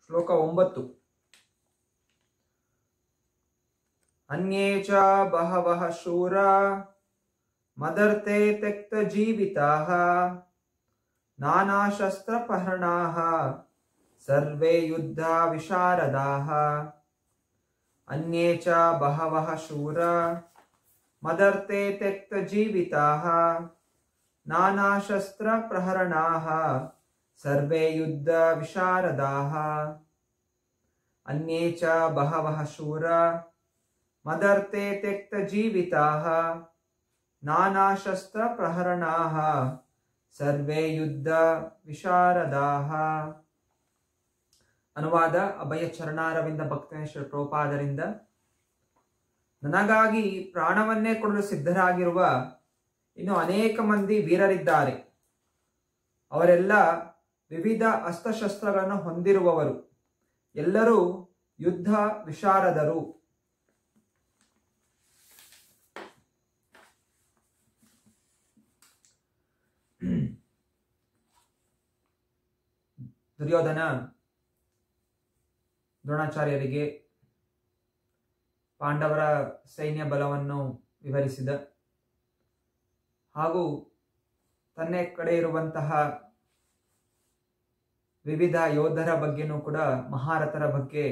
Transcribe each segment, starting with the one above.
ಶ್ಲೋಕ ಒಂಬತ್ತು ಅನ್ಯೇ ಚ ಬಹವಃ ಶೂರ ಮದರ್ತೆ ತೆಕ್ತ ಜೀವಿತಾಃ ನಾನಾಶಸ್ತ್ರಪಹರಣಾಃ ಸರ್ವೇ ಯುದ್ಧ ವಿಶಾರದಾಃ ಅನ್ಯೇ ಚ ಬಹವಃ ಶೂರ ಮದರ್ತೆ ತೆಕ್ತ ಜೀವಿತಾಃ ನಾನಾಶಸ್ತ್ರಪ್ರಹರಣಾಃ ಸರ್ವೇ ಯುದ್ಧ ವಿಶಾರದಾಃ ಅನ್ಯೇ ಚ ಬಹವಃ ಶೂರ ಮದರ್ತೆ ತೆಕ್ತ ಜೀವಿತಾಃ ನಾನಾಶಸ್ತ್ರಪ್ರಹರಣಾಃ ಸರ್ವೇ ಯುದ್ಧ ವಿಶಾರದಾಃ ಅನುವಾದ ಅಭಯ ಚರಣಾರವಿಂದ ಭಕ್ತೇಶ್ವರ ಪ್ರೋಪಾದರಿಂದ ನನಗಾಗಿ ಪ್ರಾಣವನ್ನೇ ಕೊಡಲು ಸಿದ್ಧರಾಗಿರುವ ಇನ್ನು ಅನೇಕ ಮಂದಿ ವೀರರಿದ್ದಾರೆ ಅವರೆಲ್ಲ ವಿವಿಧ ಅಸ್ತ್ರಶಸ್ತ್ರಗಳನ್ನು ಹೊಂದಿರುವವರು ಎಲ್ಲರೂ ಯುದ್ಧ ವಿಶಾರದರು ದುರ್ಯೋಧನ ದ್ರೋಣಾಚಾರ್ಯರಿಗೆ ಪಾಂಡವರ ಸೈನ್ಯ ಬಲವನ್ನು ವಿವರಿಸಿದ ಹಾಗೂ ತನ್ನ ಕಡೆ ಇರುವಂತಹ ವಿವಿಧ ಯೋಧರ ಬಗ್ಗೆನೂ ಕೂಡ ಮಹಾರಥರ ಬಗ್ಗೆ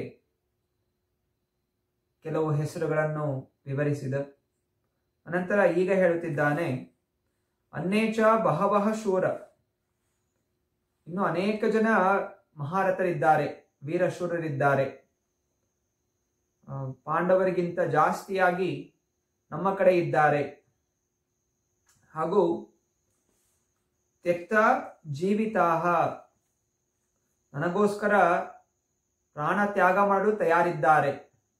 ಕೆಲವು ಹೆಸರುಗಳನ್ನು ವಿವರಿಸಿದ ಅನಂತರ ಈಗ ಹೇಳುತ್ತಿದ್ದಾನೆ ಅನ್ನೇಚ ಬಹವಹ ಶೂರ ಇನ್ನು ಅನೇಕ ಜನ ಮಹಾರಥರಿದ್ದಾರೆ ವೀರಶೂರರಿದ್ದಾರೆ ಆ, ಪಾಂಡವರಿಗಿಂತ ಜಾಸ್ತಿಯಾಗಿ ನಮ್ಮ ಕಡೆ ಇದ್ದಾರೆ ಹಾಗೂ ತ್ಯಕ್ತ ಜೀವಿತಾಹ ನನಗೋಸ್ಕರ ಪ್ರಾಣ ತ್ಯಾಗ ಮಾಡಲು ತಯಾರಿದ್ದಾರೆ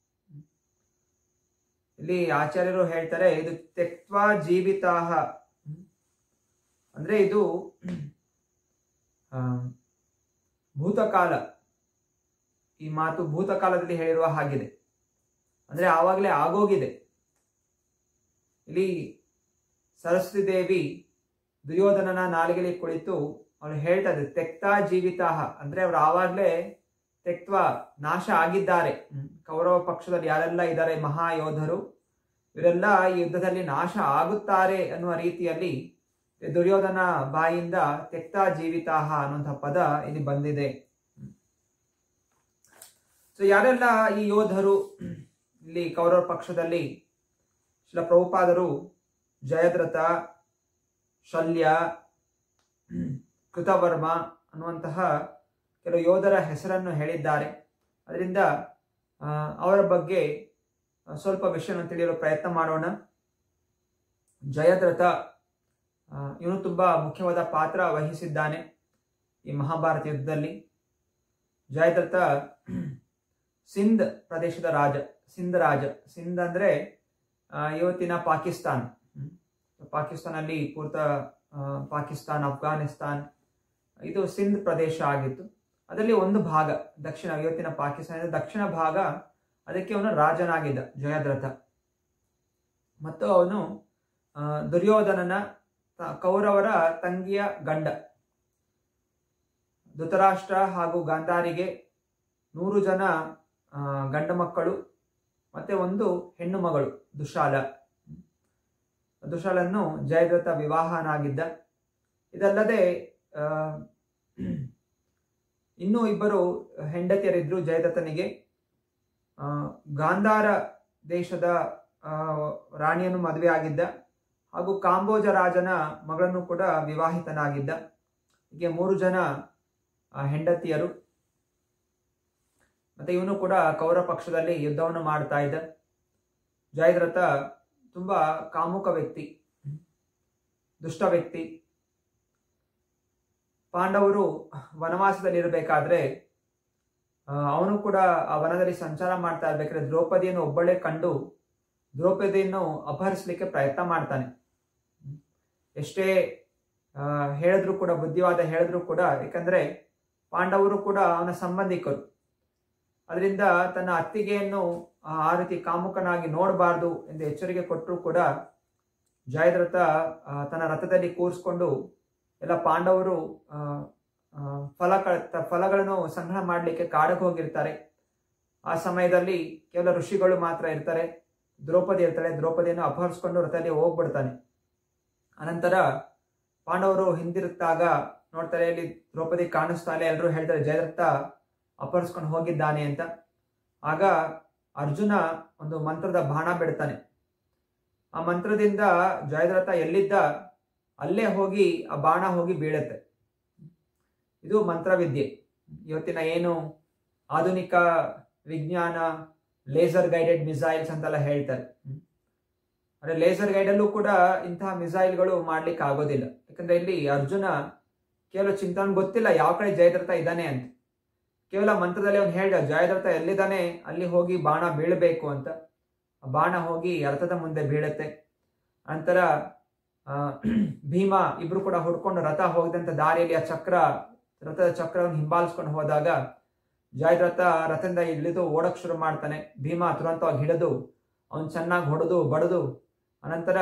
ಇಲ್ಲಿ ಆಚಾರ್ಯರು ಹೇಳ್ತಾರೆ ಇದು ತ್ಯಕ್ತ ಜೀವಿತಾಹ ಅಂದ್ರೆ ಇದು ಆ, ಭೂತಕಾಲ ಈ ಮಾತು ಭೂತಕಾಲದಲ್ಲಿ ಹೇಳಿರುವ ಹಾಗಿದೆ ಅಂದ್ರೆ ಆವಾಗಲೇ ಆಗೋಗಿದೆ ಇಲ್ಲಿ ಸರಸ್ವತಿ ದೇವಿ ದುರ್ಯೋಧನನ ನಾಲಿಗೆಲಿ ಕುಳಿತು ಅವಳು ಹೇಳ್ತದೆ ತೆಕ್ತ ಜೀವಿತಾಹ ಅಂದ್ರೆ ಅವ್ರು ಆವಾಗಲೇ ತೆಕ್ವ ನಾಶ ಆಗಿದ್ದಾರೆ ಹ್ಮ್. ಕೌರವ ಪಕ್ಷದಲ್ಲಿ ಯಾರೆಲ್ಲ ಇದ್ದಾರೆ ಮಹಾಯೋಧರು ಇವರೆಲ್ಲ ಈ ಯುದ್ಧದಲ್ಲಿ ನಾಶ ಆಗುತ್ತಾರೆ ಅನ್ನುವ ರೀತಿಯಲ್ಲಿ ದುರ್ಯೋಧನ ಬಾಯಿಂದ ತೆಕ್ತ ಜೀವಿತಾಹ ಅನ್ನುವಂತಹ ಪದ ಇಲ್ಲಿ ಬಂದಿದೆ ಸೊ ಯಾರೆಲ್ಲ ಈ ಯೋಧರು ಇಲ್ಲಿ ಕೌರವ ಪಕ್ಷದಲ್ಲಿ ಶಿಲ ಪ್ರಭುಪಾದರು ಜಯದ್ರಥ ಶಲ್ಯ ಕೃತವರ್ಮ ಅನ್ನುವಂತಹ ಕೆಲವು ಯೋಧರ ಹೆಸರನ್ನು ಹೇಳಿದ್ದಾರೆ ಅದರಿಂದ ಆ, ಅವರ ಬಗ್ಗೆ ಆ, ಸ್ವಲ್ಪ ವಿಷಯವನ್ನು ತಿಳಿಯಲು ಪ್ರಯತ್ನ ಮಾಡೋಣ ಜಯದ್ರಥ ಆ, ಇವನು ತುಂಬಾ ಮುಖ್ಯವಾದ ಪಾತ್ರ ವಹಿಸಿದ್ದಾನೆ ಈ ಮಹಾಭಾರತ ಯುದ್ಧದಲ್ಲಿ ಜಯದ್ರಥ ಸಿಂಧ್ ಪ್ರದೇಶದ ರಾಜ ಸಿಂಧ್ ರಾಜ ಸಿಂಧ್ ಅಂದ್ರೆ ಆ, ಇವತ್ತಿನ ಪಾಕಿಸ್ತಾನ್ ಹ್ಮ್. ಪಾಕಿಸ್ತಾನಲ್ಲಿ ಪೂರ್ತ ಆ, ಪಾಕಿಸ್ತಾನ್ ಅಫ್ಘಾನಿಸ್ತಾನ್ ಇದು ಸಿಂಧ್ ಪ್ರದೇಶ ಆಗಿತ್ತು ಅದರಲ್ಲಿ ಒಂದು ಭಾಗ ದಕ್ಷಿಣ ಇವತ್ತಿನ ಪಾಕಿಸ್ತಾನದ ದಕ್ಷಿಣ ಭಾಗ ಅದಕ್ಕೆ ಅವನು ರಾಜನಾಗಿದ್ದ ಜಯದ್ರಥ ಮತ್ತು ಅವನು ಆ, ದುರ್ಯೋಧನನ ತ- ಕೌರವರ ತಂಗಿಯ ಗಂಡ ಧೃತರಾಷ್ಟ್ರ ಹಾಗೂ ಗಾಂಧಾರಿಗೆ ನೂರು ಜನ ಆ, ಗಂಡ ಮಕ್ಕಳು ಮತ್ತೆ ಒಂದು ಹೆಣ್ಣು ಮಗಳು ದುಶಾಲ ದುಶಾಲನ್ನು ಜಯದ್ರಥ ವಿವಾಹನಾಗಿದ್ದ ಇದಲ್ಲದೆ ಆ, ಇನ್ನೂ ಇಬ್ಬರು ಹೆಂಡತಿಯರಿದ್ರು ಜಯದತ್ತನಿಗೆ ಆ, ಗಾಂಧಾರ ದೇಶದ ಆ, ರಾಣಿಯನ್ನು ಮದುವೆ ಆಗಿದ್ದ ಹಾಗೂ ಕಾಂಬೋಜ ರಾಜನ ಮಗಳನ್ನು ಕೂಡ ವಿವಾಹಿತನಾಗಿದ್ದ ಹೀಗೆ ಮೂರು ಜನ ಆ, ಹೆಂಡತಿಯರು ಮತ್ತೆ ಇವನು ಕೂಡ ಕೌರವ ಪಕ್ಷದಲ್ಲಿ ಯುದ್ಧವನ್ನು ಮಾಡ್ತಾ ಇದ್ದ ಜಯದ್ರಥ ತುಂಬಾ ಕಾಮುಕ ವ್ಯಕ್ತಿ ದುಷ್ಟ ವ್ಯಕ್ತಿ ಪಾಂಡವರು ವನವಾಸದಲ್ಲಿ ಇರಬೇಕಾದ್ರೆ ಅವನು ಕೂಡ ಆ ವನದಲ್ಲಿ ಸಂಚಾರ ಮಾಡ್ತಾ ಇರ್ಬೇಕಾದ್ರೆ ದ್ರೌಪದಿಯನ್ನು ಒಬ್ಬಳೇ ಕಂಡು ದ್ರೌಪದಿಯನ್ನು ಅಪಹರಿಸಲಿಕ್ಕೆ ಪ್ರಯತ್ನ ಮಾಡ್ತಾನೆ ಎಷ್ಟೇ ಆ, ಹೇಳಿದ್ರು ಕೂಡ ಬುದ್ಧಿವಾದ ಹೇಳಿದ್ರು ಕೂಡ ಯಾಕಂದ್ರೆ ಪಾಂಡವರು ಕೂಡ ಅವನ ಸಂಬಂಧಿಕರು ಅದರಿಂದ ತನ್ನ ಅತ್ತಿಗೆಯನ್ನು ಆ ಆ ರೀತಿ ಕಾಮುಕನಾಗಿ ನೋಡಬಾರ್ದು ಎಂದು ಎಚ್ಚರಿಕೆ ಕೊಟ್ಟರು ಕೂಡ ಜಯದ್ರಥ ಆ, ತನ್ನ ರಥದಲ್ಲಿ ಕೂರಿಸ್ಕೊಂಡು ಎಲ್ಲ ಪಾಂಡವರು ಆ, ಆ, ಫಲ ಕ- ಫಲಗಳನ್ನು ಸಂಗ್ರಹ ಮಾಡಲಿಕ್ಕೆ ಕಾಡಕ್ಕೆ ಹೋಗಿರ್ತಾರೆ ಆ ಸಮಯದಲ್ಲಿ ಕೇವಲ ಋಷಿಗಳು ಮಾತ್ರ ಇರ್ತಾರೆ ದ್ರೌಪದಿ ಇರ್ತಾಳೆ ದ್ರೌಪದಿಯನ್ನು ಅಪಹರಿಸ್ಕೊಂಡು ರಥದಲ್ಲಿ ಹೋಗ್ಬಿಡ್ತಾನೆ ಅನಂತರ ಪಾಂಡವರು ಹಿಂದಿರುತ್ತಾಗ ನೋಡ್ತಾರೆ ಇಲ್ಲಿ ದ್ರೌಪದಿ ಕಾಣಿಸ್ತಾ ಇಲ್ಲ ಎಲ್ಲರೂ ಹೇಳ್ತಾರೆ ಜಯದ್ರಥ ಅಪಹರಿಸ್ಕೊಂಡು ಹೋಗಿದ್ದಾನೆ ಅಂತ ಆಗ ಅರ್ಜುನ ಒಂದು ಮಂತ್ರದ ಬಾಣ ಬಿಡ್ತಾನೆ ಆ ಮಂತ್ರದಿಂದ ಜಯದ್ರಥ ಎಲ್ಲಿದ್ದ ಅಲ್ಲೇ ಹೋಗಿ ಆ ಬಾಣ ಹೋಗಿ ಬೀಳುತ್ತೆ ಇದು ಮಂತ್ರವಿದ್ಯೆ ಇವತ್ತಿನ ಏನು ಆಧುನಿಕ ವಿಜ್ಞಾನ ಲೇಸರ್ ಗೈಡೆಡ್ ಮಿಸೈಲ್ಸ್ ಅಂತೆಲ್ಲ ಹೇಳ್ತಾರೆ ಹ್ಮ್. ಅಂದ್ರೆ ಲೇಸರ್ ಗೈಡಲ್ಲೂ ಕೂಡ ಇಂತಹ ಮಿಸೈಲ್ಗಳು ಮಾಡ್ಲಿಕ್ಕೆ ಆಗೋದಿಲ್ಲ ಯಾಕಂದ್ರೆ ಇಲ್ಲಿ ಅರ್ಜುನ ಕೇವಲ ಚಿಂತನೆ ಗೊತ್ತಿಲ್ಲ ಯಾವ ಕಡೆ ಜಯದ್ರಥ ಇದ್ದಾನೆ ಅಂತ ಕೇವಲ ಮಂತ್ರದಲ್ಲಿ ಅವ್ನು ಹೇಳ್ದ ಜಯದ್ರಥ ಎಲ್ಲಿದ್ದಾನೆ ಅಲ್ಲಿ ಹೋಗಿ ಬಾಣ ಬೀಳಬೇಕು ಅಂತ ಆ ಬಾಣ ಹೋಗಿ ರಥದ ಮುಂದೆ ಬೀಳುತ್ತೆ ನಂತರ ಆ, ಭೀಮ ಇಬ್ರು ಕೂಡ ಹುಡ್ಕೊಂಡು ರಥ ಹೋಗಿದಂತ ದಾರಿಯಲ್ಲಿ ಆ ಚಕ್ರ ರಥದ ಚಕ್ರವನ್ನು ಹಿಂಬಾಲಿಸ್ಕೊಂಡು ಹೋದಾಗ ಜಯದ್ರಥ ರಥದಿಂದ ಇಳಿದು ಓಡಕ್ ಶುರು ಮಾಡ್ತಾನೆ ಭೀಮ ತುರಂತವಾಗಿ ಹಿಡಿದು ಅವನ್ ಚೆನ್ನಾಗಿ ಹೊಡೆದು ಬಡದು ಅನಂತರ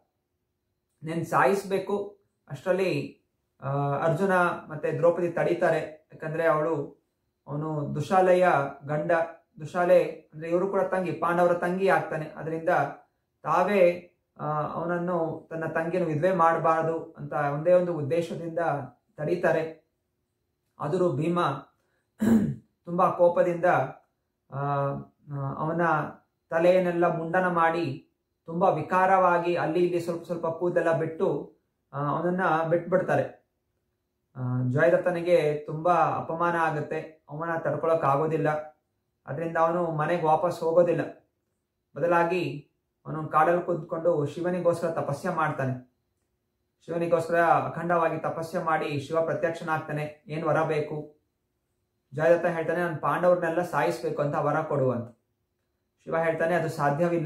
ನೆನ್ ಸಾಯಿಸ್ಬೇಕು ಅಷ್ಟರಲ್ಲಿ ಆ, ಅರ್ಜುನ ಮತ್ತೆ ದ್ರೌಪದಿ ತಡೀತಾರೆ ಯಾಕಂದ್ರೆ ಅವಳು ಅವನು ದುಶಾಲೆಯ ಗಂಡ ದುಶಾಲೆ ಅಂದ್ರೆ ಇವರು ಕೂಡ ತಂಗಿ ಪಾಂಡವರ ತಂಗಿ ಆಗ್ತಾನೆ ಅದರಿಂದ ತಾವೇ ಆ, ಅವನನ್ನು ತನ್ನ ತಂಗಿಯನ್ನು ವಿಧವೆ ಮಾಡಬಾರದು ಅಂತ ಒಂದೇ ಒಂದು ಉದ್ದೇಶದಿಂದ ತಡೀತಾರೆ ಆದರೂ ಭೀಮ ತುಂಬಾ ಕೋಪದಿಂದ ಆ, ಆ, ಅವನ ತಲೆಯನ್ನೆಲ್ಲ ಮುಂಡನ ಮಾಡಿ ತುಂಬಾ ವಿಕಾರವಾಗಿ ಅಲ್ಲಿ ಇಲ್ಲಿ ಸ್ವಲ್ಪ ಸ್ವಲ್ಪ ಕೂದೆಲ್ಲ ಬಿಟ್ಟು ಆ, ಅವನನ್ನ ಬಿಟ್ಬಿಡ್ತಾರೆ ಆ, ಜಯದತ್ತನಿಗೆ ತುಂಬಾ ಅಪಮಾನ ಆಗುತ್ತೆ ಅವನ ತಡ್ಕೊಳಕ್ ಆಗೋದಿಲ್ಲ ಅದರಿಂದ ಅವನು ಮನೆಗೆ ವಾಪಸ್ ಹೋಗೋದಿಲ್ಲ ಬದಲಾಗಿ ಅವನು ಕಾಡಲ್ಲಿ ಕೂತ್ಕೊಂಡು ಶಿವನಿಗೋಸ್ಕರ ತಪಸ್ಯ ಮಾಡ್ತಾನೆ ಶಿವನಿಗೋಸ್ಕರ ಅಖಂಡವಾಗಿ ತಪಸ್ಯ ಮಾಡಿ ಶಿವ ಪ್ರತ್ಯಕ್ಷನಾಗ್ತಾನೆ ಏನ್ ವರ ಬೇಕು ಜಯದತ್ತ ಹೇಳ್ತಾನೆ ನಾನು ಪಾಂಡವ್ರನ್ನೆಲ್ಲ ಸಾಯಿಸ್ಬೇಕು ಅಂತ ವರ ಕೊಡು ಅಂತ ಶಿವ ಹೇಳ್ತಾನೆ ಅದು ಸಾಧ್ಯವಿಲ್ಲ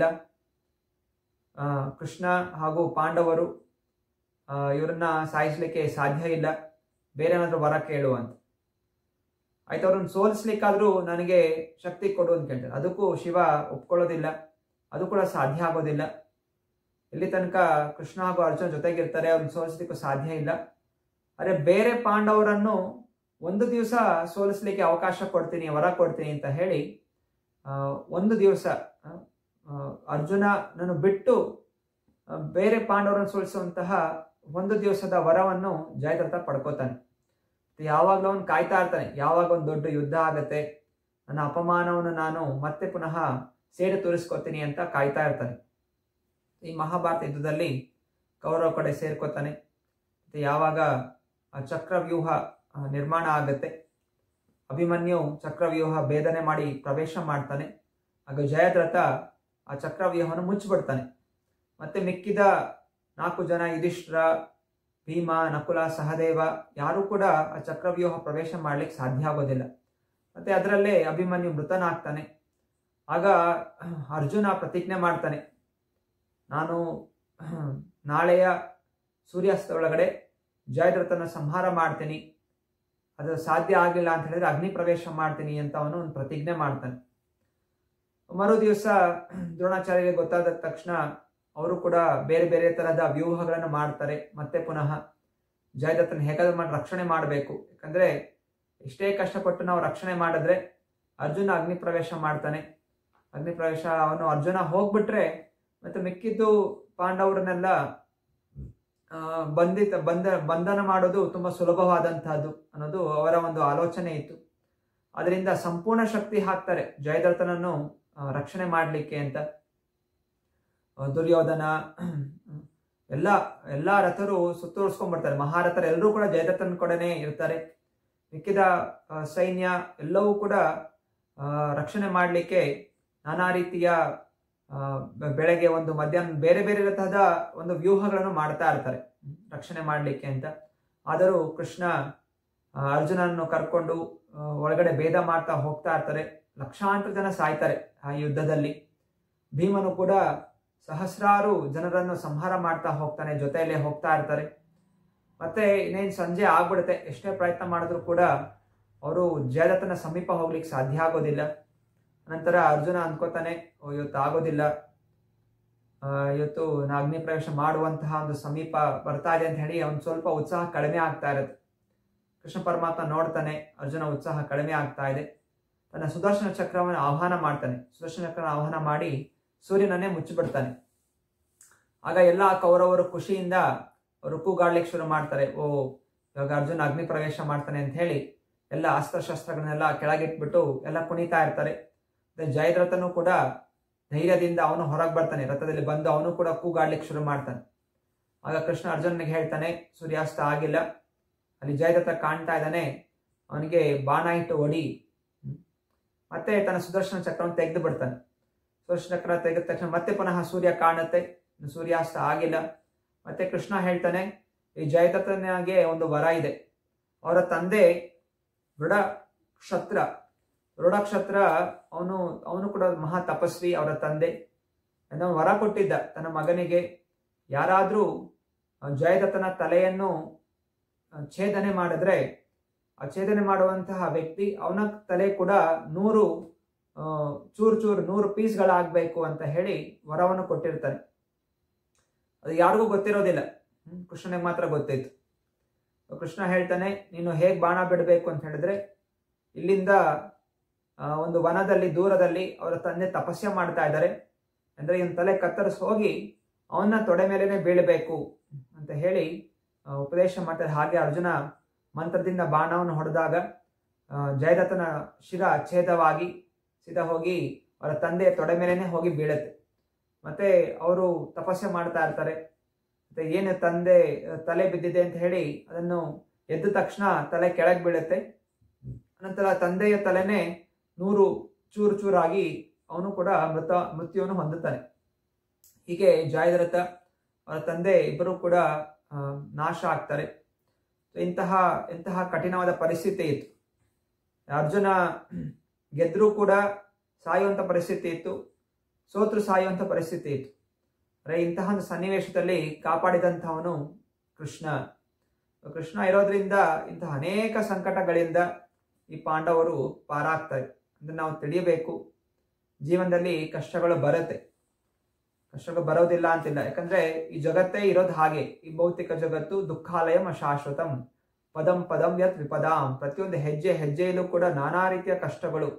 ಆ, ಕೃಷ್ಣ ಹಾಗೂ ಪಾಂಡವರು ಆ, ಇವ್ರನ್ನ ಸಾಯಿಸ್ಲಿಕ್ಕೆ ಸಾಧ್ಯ ಇಲ್ಲ ಬೇರೆ ಏನಾದ್ರೂ ವರ ಕೇಳು ಅಂತ ಆಯ್ತು ಅವ್ರನ್ನ ಸೋಲಿಸ್ಲಿಕ್ಕಾದ್ರೂ ನನಗೆ ಶಕ್ತಿ ಕೊಡು ಅಂತ ಕೇಳ್ತಾರೆ ಅದಕ್ಕೂ ಶಿವ ಒಪ್ಕೊಳ್ಳೋದಿಲ್ಲ ಅದು ಕೂಡ ಸಾಧ್ಯ ಆಗೋದಿಲ್ಲ ಇಲ್ಲಿ ತನಕ ಕೃಷ್ಣ ಹಾಗೂ ಅರ್ಜುನ್ ಜೊತೆಗಿರ್ತಾರೆ ಅವ್ರನ್ನ ಸೋಲಿಸ್ಲಿಕ್ಕೂ ಸಾಧ್ಯ ಇಲ್ಲ ಅರೆ ಬೇರೆ ಪಾಂಡವರನ್ನು ಒಂದು ದಿವಸ ಸೋಲಿಸ್ಲಿಕ್ಕೆ ಅವಕಾಶ ಕೊಡ್ತೀನಿ ವರ ಕೊಡ್ತೀನಿ ಅಂತ ಹೇಳಿ ಆ, ಒಂದು ದಿವಸ ಆ, ಆ, ಅರ್ಜುನ ನಾನು ಬಿಟ್ಟು ಆ, ಬೇರೆ ಪಾಂಡವರನ್ನು ಸೋಲಿಸುವಂತಹ ಒಂದು ದಿವಸದ ವರವನ್ನು ಜಯದ್ರಥ ಪಡ್ಕೋತಾನೆ ಯಾವಾಗಲೂ ಅವನು ಕಾಯ್ತಾ ಇರ್ತಾನೆ ಯಾವಾಗ ಒಂದು ದೊಡ್ಡ ಯುದ್ಧ ಆಗತ್ತೆ ನನ್ನ ಅಪಮಾನವನ್ನು ನಾನು ಮತ್ತೆ ಪುನಃ ಸೇಡು ತೋರಿಸ್ಕೊತೀನಿ ಅಂತ ಕಾಯ್ತಾ ಇರ್ತಾನೆ ಈ ಮಹಾಭಾರತ ಯುದ್ಧದಲ್ಲಿ ಕೌರವ ಕಡೆ ಸೇರ್ಕೋತಾನೆ ಮತ್ತೆ ಯಾವಾಗ ಆ ಚಕ್ರವ್ಯೂಹ ಆ, ನಿರ್ಮಾಣ ಆಗತ್ತೆ ಅಭಿಮನ್ಯು ಚಕ್ರವ್ಯೂಹ ಭೇದನೆ ಮಾಡಿ ಪ್ರವೇಶ ಮಾಡ್ತಾನೆ ಆಗ ಜಯದ್ರಥ ಆ ಚಕ್ರವ್ಯೂಹವನ್ನು ಮುಚ್ಚಿಬಿಡ್ತಾನೆ ಮತ್ತೆ ಮಿಕ್ಕಿದ ನಾಲ್ಕು ಜನ ಯುಧಿಷ್ಠಿರ ಭೀಮ ನಕುಲ ಸಹದೇವ ಯಾರು ಕೂಡ ಆ ಚಕ್ರವ್ಯೂಹ ಪ್ರವೇಶ ಮಾಡ್ಲಿಕ್ಕೆ ಸಾಧ್ಯ ಆಗೋದಿಲ್ಲ ಮತ್ತೆ ಅದರಲ್ಲೇ ಅಭಿಮನ್ಯು ಮೃತನಾಗ್ತಾನೆ ಆಗ ಅರ್ಜುನ ಪ್ರತಿಜ್ಞೆ ಮಾಡ್ತಾನೆ ನಾನು ನಾಳೆಯ ಸೂರ್ಯಾಸ್ತ ಒಳಗಡೆ ಜಯದ್ರಥನ ಸಂಹಾರ ಮಾಡ್ತೀನಿ ಅದು ಸಾಧ್ಯ ಆಗಿಲ್ಲ ಅಂತ ಹೇಳಿದ್ರೆ ಅಗ್ನಿ ಪ್ರವೇಶ ಮಾಡ್ತೀನಿ ಅಂತ ಅವನು ಒಂದು ಪ್ರತಿಜ್ಞೆ ಮಾಡ್ತಾನೆ ಮರು ದಿವಸ ದ್ರೋಣಾಚಾರ್ಯರಿಗೆ ಗೊತ್ತಾದ ತಕ್ಷಣ ಅವರು ಕೂಡ ಬೇರೆ ಬೇರೆ ತರಹದ ವ್ಯೂಹಗಳನ್ನು ಮಾಡ್ತಾರೆ ಮತ್ತೆ ಪುನಃ ಜಯದತ್ತನ ಹೇಗಾದ್ರೂ ಮಾಡಿ ರಕ್ಷಣೆ ಮಾಡಬೇಕು ಯಾಕಂದ್ರೆ ಎಷ್ಟೇ ಕಷ್ಟಪಟ್ಟು ನಾವು ರಕ್ಷಣೆ ಮಾಡಿದ್ರೆ ಅರ್ಜುನ ಅಗ್ನಿ ಪ್ರವೇಶ ಮಾಡ್ತಾನೆ ಅಗ್ನಿ ಪ್ರವೇಶ ಅವನು ಅರ್ಜುನ ಹೋಗ್ಬಿಟ್ರೆ ಮತ್ತೆ ಮಿಕ್ಕಿದ್ದು ಪಾಂಡವರನ್ನೆಲ್ಲ ಆ, ಬಂಧಿತ ಬಂಧ ಬಂಧನ ಮಾಡೋದು ತುಂಬಾ ಸುಲಭವಾದಂತಹದ್ದು ಅನ್ನೋದು ಅವರ ಒಂದು ಆಲೋಚನೆ ಇತ್ತು ಅದರಿಂದ ಸಂಪೂರ್ಣ ಶಕ್ತಿ ಹಾಕ್ತಾರೆ ಜಯದ್ರಥನನ್ನು ಆ, ರಕ್ಷಣೆ ಮಾಡಲಿಕ್ಕೆ ಅಂತ ಆ, ದುರ್ಯೋಧನ ಎಲ್ಲ ಎಲ್ಲಾ ರಥರು ಸುತ್ತುವರಿಸ್ಕೊಂಡ್ಬರ್ತಾರೆ ಮಹಾರಥರು ಎಲ್ಲರೂ ಕೂಡ ಜಯದತ್ತನ ಕಡೆನೇ ಇರ್ತಾರೆ ಮಿಕ್ಕಿದ ಆ, ಸೈನ್ಯ ಎಲ್ಲವೂ ಕೂಡ ಆ, ರಕ್ಷಣೆ ಮಾಡಲಿಕ್ಕೆ ನಾನಾ ರೀತಿಯ ಆ, ಬೆ- ಬೆಳಗ್ಗೆ ಒಂದು ಮಧ್ಯಾಹ್ನ ಬೇರೆ ಬೇರೆ ತರಹದ ಒಂದು ವ್ಯೂಹಗಳನ್ನು ಮಾಡ್ತಾ ಇರ್ತಾರೆ ಹ್ಮ್, ರಕ್ಷಣೆ ಮಾಡಲಿಕ್ಕೆ ಅಂತ ಆದರೂ ಕೃಷ್ಣ ಆ, ಅರ್ಜುನನನ್ನು ಕರ್ಕೊಂಡು ಆ, ಒಳಗಡೆ ಭೇದ ಮಾಡ್ತಾ ಹೋಗ್ತಾ ಇರ್ತಾರೆ ಲಕ್ಷಾಂತರ ಜನ ಸಾಯ್ತಾರೆ ಆ ಯುದ್ಧದಲ್ಲಿ ಭೀಮನು ಕೂಡ ಸಹಸ್ರಾರು ಜನರನ್ನು ಸಂಹಾರ ಮಾಡ್ತಾ ಹೋಗ್ತಾನೆ ಜೊತೆಯಲ್ಲೇ ಹೋಗ್ತಾ ಇರ್ತಾರೆ ಮತ್ತೆ ಇನ್ನೇನು ಸಂಜೆ ಆಗ್ಬಿಡುತ್ತೆ ಎಷ್ಟೇ ಪ್ರಯತ್ನ ಮಾಡಿದ್ರು ಕೂಡ ಅವರು ಜಯದತ್ತನ ಸಮೀಪ ಹೋಗ್ಲಿಕ್ಕೆ ಸಾಧ್ಯ ಆಗೋದಿಲ್ಲ ನಂತರ ಅರ್ಜುನ ಅಂದ್ಕೋತಾನೆ "ಓ, ಇವತ್ತು ಆಗೋದಿಲ್ಲ ಆ, ಇವತ್ತು ನಾ ಅಗ್ನಿ ಪ್ರವೇಶ ಮಾಡುವಂತಹ ಒಂದು ಸಮೀಪ ಬರ್ತಾ ಇದೆ ಅಂತ ಹೇಳಿ ಅವ್ನು ಸ್ವಲ್ಪ ಉತ್ಸಾಹ ಕಡಿಮೆ ಆಗ್ತಾ ಇರುತ್ತೆ ಕೃಷ್ಣ ಪರಮಾತ್ಮ ನೋಡ್ತಾನೆ ಅರ್ಜುನ ಉತ್ಸಾಹ ಕಡಿಮೆ ಆಗ್ತಾ ಇದೆ ತನ್ನ ಸುದರ್ಶನ ಚಕ್ರವನ್ನು ಆಹ್ವಾನ ಮಾಡ್ತಾನೆ ಸುದರ್ಶನ ಚಕ್ರ ಆಹ್ವಾನ ಮಾಡಿ ಸೂರ್ಯನನ್ನೇ ಮುಚ್ಚಿಬಿಡ್ತಾನೆ ಆಗ ಎಲ್ಲ ಕೌರವರು ಖುಷಿಯಿಂದ ಅವರು ಕೂಗಾಡ್ಲಿಕ್ಕೆ ಶುರು ಮಾಡ್ತಾರೆ ಓ ಇವಾಗ ಅರ್ಜುನ ಅಗ್ನಿ ಪ್ರವೇಶ ಮಾಡ್ತಾನೆ ಅಂತ ಹೇಳಿ ಎಲ್ಲ ಅಸ್ತ್ರಶಸ್ತ್ರಗಳನ್ನೆಲ್ಲ ಕೆಳಗಿಟ್ಬಿಟ್ಟು ಎಲ್ಲ ಕುಣಿತಾ ಇರ್ತಾರೆ ಮತ್ತೆ ಜಯದ್ರಥನು ಕೂಡ ಧೈರ್ಯದಿಂದ ಅವನು ಹೊರಗೆ ಬರ್ತಾನೆ ರಥದಲ್ಲಿ ಬಂದು ಅವನು ಕೂಡ ಕೂಗಾಡ್ಲಿಕ್ಕೆ ಶುರು ಮಾಡ್ತಾನೆ ಆಗ ಕೃಷ್ಣ ಅರ್ಜುನನಿಗೆ ಹೇಳ್ತಾನೆ ಸೂರ್ಯಾಸ್ತ ಆಗಿಲ್ಲ ಅಲ್ಲಿ ಜಯದತ್ತ ಕಾಣ್ತಾ ಇದ್ದಾನೆ ಅವನಿಗೆ ಬಾಣ ಇಟ್ಟು ಹೊಡಿ ಮತ್ತೆ ತನ್ನ ಸುದರ್ಶನ ಚಕ್ರವನ್ನು ತೆಗೆದು ಬಿಡ್ತಾನೆ ಸುದರ್ಶನ ಚಕ್ರ ತೆಗೆದ ತಕ್ಷಣ ಮತ್ತೆ ಪುನಃ ಸೂರ್ಯ ಕಾಣುತ್ತೆ ಸೂರ್ಯಾಸ್ತ ಆಗಿಲ್ಲ ಮತ್ತೆ ಕೃಷ್ಣ ಹೇಳ್ತಾನೆ ಈ ಜಯದತ್ತನಿಗೆ ಒಂದು ವರ ಇದೆ ಅವರ ತಂದೆ ದೃಢ ಕ್ಷತ್ರ ದೃಢ ಕ್ಷತ್ರ ಅವನು ಅವನು ಕೂಡ ಮಹಾ ತಪಸ್ವಿ ಅವರ ತಂದೆ ಅವನು ವರ ಕೊಟ್ಟಿದ್ದ ತನ್ನ ಮಗನಿಗೆ ಯಾರಾದರೂ ಜಯದತ್ತನ ತಲೆಯನ್ನು ಛೇದನೆ ಮಾಡಿದ್ರೆ ಆ ಛೇದನೆ ಮಾಡುವಂತಹ ವ್ಯಕ್ತಿ ಅವನ ತಲೆ ಕೂಡ ನೂರು ಚೂರು ಚೂರು ನೂರು ಪೀಸ್ಗಳಾಗಬೇಕು ಅಂತ ಹೇಳಿ ವರವನ್ನು ಕೊಟ್ಟಿರ್ತಾನೆ ಅದು ಯಾರಿಗೂ ಗೊತ್ತಿರೋದಿಲ್ಲ ಕೃಷ್ಣನಿಗೆ ಮಾತ್ರ ಗೊತ್ತಿತ್ತು ಕೃಷ್ಣ ಹೇಳ್ತಾನೆ ನೀನು ಹೇಗೆ ಬಾಣ ಬಿಡಬೇಕು ಅಂತ ಹೇಳಿದ್ರೆ ಇಲ್ಲಿಂದ ಒಂದು ವನದಲ್ಲಿ ದೂರದಲ್ಲಿ ಅವರ ತಂದೆ ತಪಸ್ಯ ಮಾಡ್ತಾ ಇದ್ದಾರೆ ಅಂದ್ರೆ ಇವನ್ ತಲೆ ಕತ್ತರಿಸಿ ಹೋಗಿ ಅವನ್ನ ತೊಡೆ ಮೇಲೇನೆ ಬೀಳಬೇಕು ಅಂತ ಹೇಳಿ ಉಪದೇಶ ಮಾಡ್ತಾರೆ ಹಾಗೆ ಅರ್ಜುನ ಮಂತ್ರದಿಂದ ಬಾಣವನ್ನು ಹೊಡೆದಾಗ ಜಯದತ್ತನ ಶಿರ ಛೇದವಾಗಿ ಸೀದಾ ಹೋಗಿ ಅವರ ತಂದೆ ತೊಡೆ ಮೇಲೇನೆ ಹೋಗಿ ಬೀಳುತ್ತೆ ಮತ್ತೆ ಅವರು ತಪಸ್ಸೆ ಮಾಡ್ತಾ ಇರ್ತಾರೆ ಮತ್ತೆ ಏನು ತಂದೆ ತಲೆ ಬಿದ್ದಿದೆ ಅಂತ ಹೇಳಿ ಅದನ್ನು ಎದ್ದ ತಕ್ಷಣ ತಲೆ ಕೆಳಗೆ ಬೀಳುತ್ತೆ ನಂತರ ತಂದೆಯ ತಲೆನೇ ನೂರು ಚೂರು ಚೂರಾಗಿ ಅವನು ಕೂಡ ಮೃತ ಮೃತ್ಯುವನ್ನು ಹೊಂದುತ್ತಾನೆ ಹೀಗೆ ಜಾಯದರಥ ಅವರ ತಂದೆ ಇಬ್ಬರು ಕೂಡ ನಾಶ ಆಗ್ತಾರೆ ಇಂತಹ ಇಂತಹ ಕಠಿಣವಾದ ಪರಿಸ್ಥಿತಿ ಇತ್ತು ಅರ್ಜುನ ಗೆದ್ರೂ ಕೂಡ ಸಾಯುವಂಥ ಪರಿಸ್ಥಿತಿ ಇತ್ತು ಸೋತ್ರು ಸಾಯುವಂಥ ಪರಿಸ್ಥಿತಿ ಇತ್ತು ಅಂದರೆ ಇಂತಹ ಒಂದು ಸನ್ನಿವೇಶದಲ್ಲಿ ಕಾಪಾಡಿದಂಥವನು ಕೃಷ್ಣ ಕೃಷ್ಣ ಇರೋದ್ರಿಂದ ಇಂತಹ ಅನೇಕ ಸಂಕಟಗಳಿಂದ ಈ ಪಾಂಡವರು ಪಾರಾಗ್ತಾರೆ ಅಂದ್ರೆ ನಾವು ತಿಳಿಯಬೇಕು ಜೀವನದಲ್ಲಿ ಕಷ್ಟಗಳು ಬರುತ್ತೆ ಕಷ್ಟಗಳು ಬರೋದಿಲ್ಲ ಅಂತಿಲ್ಲ ಯಾಕಂದ್ರೆ ಈ ಜಗತ್ತೇ ಇರೋದು ಹಾಗೆ ಈ ಭೌತಿಕ ಜಗತ್ತು ದುಃಖಾಲಯಂ ಅಶಾಶ್ವತಂ ಪದಂ ಪದಂ ಯತ್ ವಿಪದಾಂ ಪ್ರತಿಯೊಂದು ಹೆಜ್ಜೆ ಹೆಜ್ಜೆಯಲ್ಲೂ ಕೂಡ ನಾನಾ ರೀತಿಯ ಕಷ್ಟಗಳು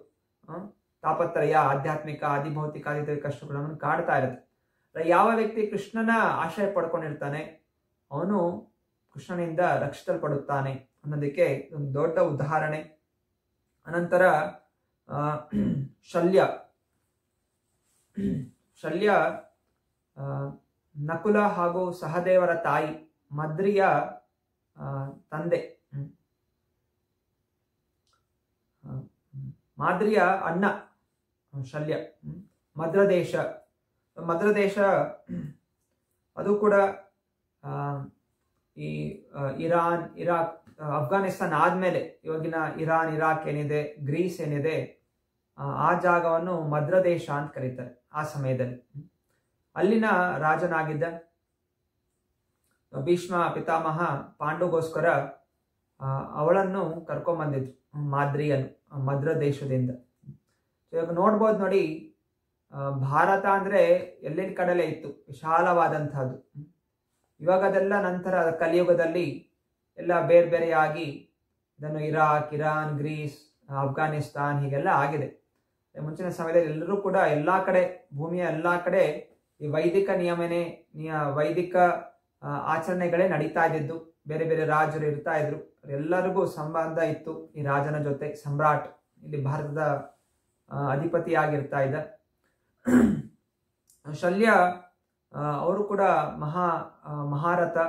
ತಾಪತ್ರಯ ಆಧ್ಯಾತ್ಮಿಕ ಆದಿಭೌತಿಕ ಆದಿ ಕಷ್ಟಗಳು ನಮ್ಮನ್ನು ಕಾಡ್ತಾ ಇರುತ್ತೆ ಯಾವ ವ್ಯಕ್ತಿ ಕೃಷ್ಣನ ಆಶ್ರಯ ಪಡ್ಕೊಂಡಿರ್ತಾನೆ ಅವನು ಕೃಷ್ಣನಿಂದ ರಕ್ಷಿಸಲ್ಪಡುತ್ತಾನೆ ಅನ್ನೋದಕ್ಕೆ ಒಂದು ದೊಡ್ಡ ಉದಾಹರಣೆ ಅನಂತರ ಶಲ್ಯ ಶಲ್ಯ ನಕುಲ ಹಾಗೂ ಸಹದೇವರ ತಾಯಿ ಮದ್ರಿಯ ತಂದೆ ಮಾದ್ರಿಯ ಅಣ್ಣ ಶಲ್ಯ ಮದ್ರದೇಶ ಮದ್ರದೇಶ ಅದು ಕೂಡ ಈ ಇರಾನ್ ಇರಾಕ್ ಅಫ್ಘಾನಿಸ್ತಾನ್ ಆದ್ಮೇಲೆ ಇವಾಗಿನ ಇರಾನ್ ಇರಾಕ್ ಏನಿದೆ ಗ್ರೀಸ್ ಏನಿದೆ ಆ ಜಾಗವನ್ನು ಮದ್ರದೇಶ ಅಂತ ಕರೀತಾರೆ ಆ ಸಮಯದಲ್ಲಿ ಅಲ್ಲಿನ ರಾಜನಾಗಿದ್ದ ಭೀಷ್ಮ ಪಿತಾಮಹ ಪಾಂಡುಗೋಸ್ಕರ ಅವಳನ್ನು ಕರ್ಕೊಂಬಂದಿದ್ರು ಮಾದ್ರಿಯನ್ನು ಮದ್ರ ದೇಶದಿಂದ ಇವಾಗ ನೋಡ್ಬೋದು ನೋಡಿ ಭಾರತ ಅಂದ್ರೆ ಎಲ್ಲೆಲ್ಲಿ ಕಡಲೆ ಇತ್ತು ವಿಶಾಲವಾದಂತಹದ್ದು ಇವಾಗ ಅದೆಲ್ಲ ನಂತರ ಕಲಿಯುಗದಲ್ಲಿ ಎಲ್ಲ ಬೇರೆ ಬೇರೆಯಾಗಿ ಇದನ್ನು ಇರಾಕ್ ಇರಾನ್ ಗ್ರೀಸ್ ಅಫ್ಘಾನಿಸ್ತಾನ್ ಹೀಗೆಲ್ಲ ಆಗಿದೆ ಮುಂಚಿನ ಸಮಯದಲ್ಲಿ ಎಲ್ಲರೂ ಕೂಡ ಎಲ್ಲಾ ಕಡೆ ಭೂಮಿಯ ಎಲ್ಲಾ ಕಡೆ ಈ ವೈದಿಕ ನಿಯಮನೆ ವೈದಿಕ ಆಚರಣೆಗಳೇ ನಡೀತಾ ಇದ್ದಿದ್ದು ಬೇರೆ ಬೇರೆ ರಾಜರು ಇರ್ತಾ ಇದ್ರು ಎಲ್ಲರಿಗೂ ಸಂಬಂಧ ಇತ್ತು ಈ ರಾಜನ ಜೊತೆ ಸಮ್ರಾಟ್ ಇಲ್ಲಿ ಭಾರತದ ಅಧಿಪತಿಯಾಗಿರ್ತಾ ಇದ್ದ ಶಲ್ಯ ಅವರು ಕೂಡ ಮಹಾ ಮಹಾರಥ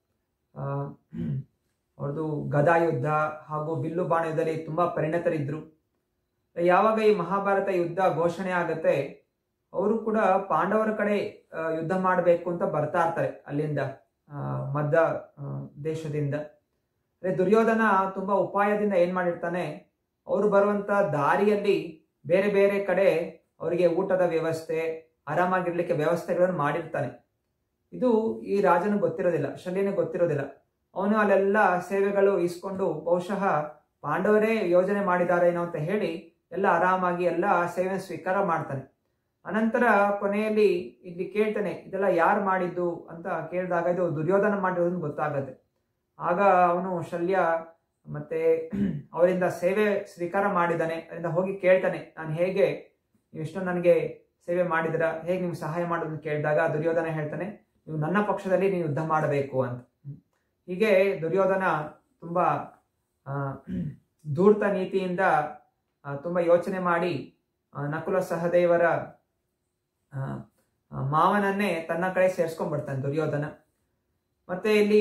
ಅವ್ರದ್ದು ಗದಾಯುದ್ಧ ಹಾಗೂ ಬಿಲ್ಲು ಬಾಣ ಯುದ್ಧದಲ್ಲಿ ತುಂಬಾ ಪರಿಣತರಿದ್ರು ಯಾವಾಗ ಈ ಮಹಾಭಾರತ ಯುದ್ಧ ಘೋಷಣೆ ಆಗತ್ತೆ ಅವರು ಕೂಡ ಪಾಂಡವರ ಕಡೆ ಯುದ್ಧ ಮಾಡಬೇಕು ಅಂತ ಬರ್ತಾ ಇರ್ತಾರೆ ಅಲ್ಲಿಂದ ಮಧ್ಯ ದೇಶದಿಂದ ದುರ್ಯೋಧನ ತುಂಬಾ ಉಪಾಯದಿಂದ ಏನ್ ಮಾಡಿರ್ತಾನೆ ಅವರು ಬರುವಂತ ದಾರಿಯಲ್ಲಿ ಬೇರೆ ಬೇರೆ ಕಡೆ ಅವರಿಗೆ ಊಟದ ವ್ಯವಸ್ಥೆ ಆರಾಮಾಗಿರ್ಲಿಕ್ಕೆ ವ್ಯವಸ್ಥೆಗಳನ್ನು ಮಾಡಿರ್ತಾನೆ ಇದು ಈ ರಾಜನು ಗೊತ್ತಿರೋದಿಲ್ಲ ಶಲ್ಯನ ಗೊತ್ತಿರೋದಿಲ್ಲ ಅವನು ಅಲ್ಲೆಲ್ಲ ಸೇವೆಗಳು ಇಸ್ಕೊಂಡು ಬಹುಶಃ ಪಾಂಡವರೇ ಯೋಜನೆ ಮಾಡಿದಾರೇನೋ ಅಂತ ಹೇಳಿ ಎಲ್ಲ ಆರಾಮಾಗಿ ಎಲ್ಲ ಸೇವೆ ಸ್ವೀಕಾರ ಮಾಡ್ತಾನೆ ಅನಂತರ ಕೊನೆಯಲ್ಲಿ ಇಲ್ಲಿ ಕೇಳ್ತಾನೆ ಇದೆಲ್ಲ ಯಾರು ಮಾಡಿದ್ದು ಅಂತ ಕೇಳಿದಾಗ ಇದು ದುರ್ಯೋಧನ ಮಾಡಿರೋದನ್ನು ಗೊತ್ತಾಗತ್ತೆ ಆಗ ಅವನು ಶಲ್ಯ ಮತ್ತೆ ಅವರಿಂದ ಸೇವೆ ಸ್ವೀಕಾರ ಮಾಡಿದ್ದಾನೆ ಅದರಿಂದ ಹೋಗಿ ಕೇಳ್ತಾನೆ ನಾನು ಹೇಗೆ ನೀವು ಇಷ್ಟು ನನಗೆ ಸೇವೆ ಮಾಡಿದಿರ ಹೇಗೆ ನಿಮ್ಗೆ ಸಹಾಯ ಮಾಡೋದನ್ನು ಕೇಳಿದಾಗ ದುರ್ಯೋಧನ ಹೇಳ್ತಾನೆ ನೀವು ನನ್ನ ಪಕ್ಷದಲ್ಲಿ ನೀವು ಯುದ್ಧ ಮಾಡಬೇಕು ಅಂತ ಹೀಗೆ ದುರ್ಯೋಧನ ತುಂಬ ಆ, ಧೂರ್ತ ನೀತಿಯಿಂದ ಆ, ತುಂಬ ಯೋಚನೆ ಮಾಡಿ ಆ, ನಕುಲ ಸಹದೇವರ ಆ, ಆ, ಮಾವನನ್ನೇ ತನ್ನ ಕಡೆ ಸೇರಿಸ್ಕೊಂಡ್ಬಿಡ್ತಾನೆ ದುರ್ಯೋಧನ ಮತ್ತೆ ಇಲ್ಲಿ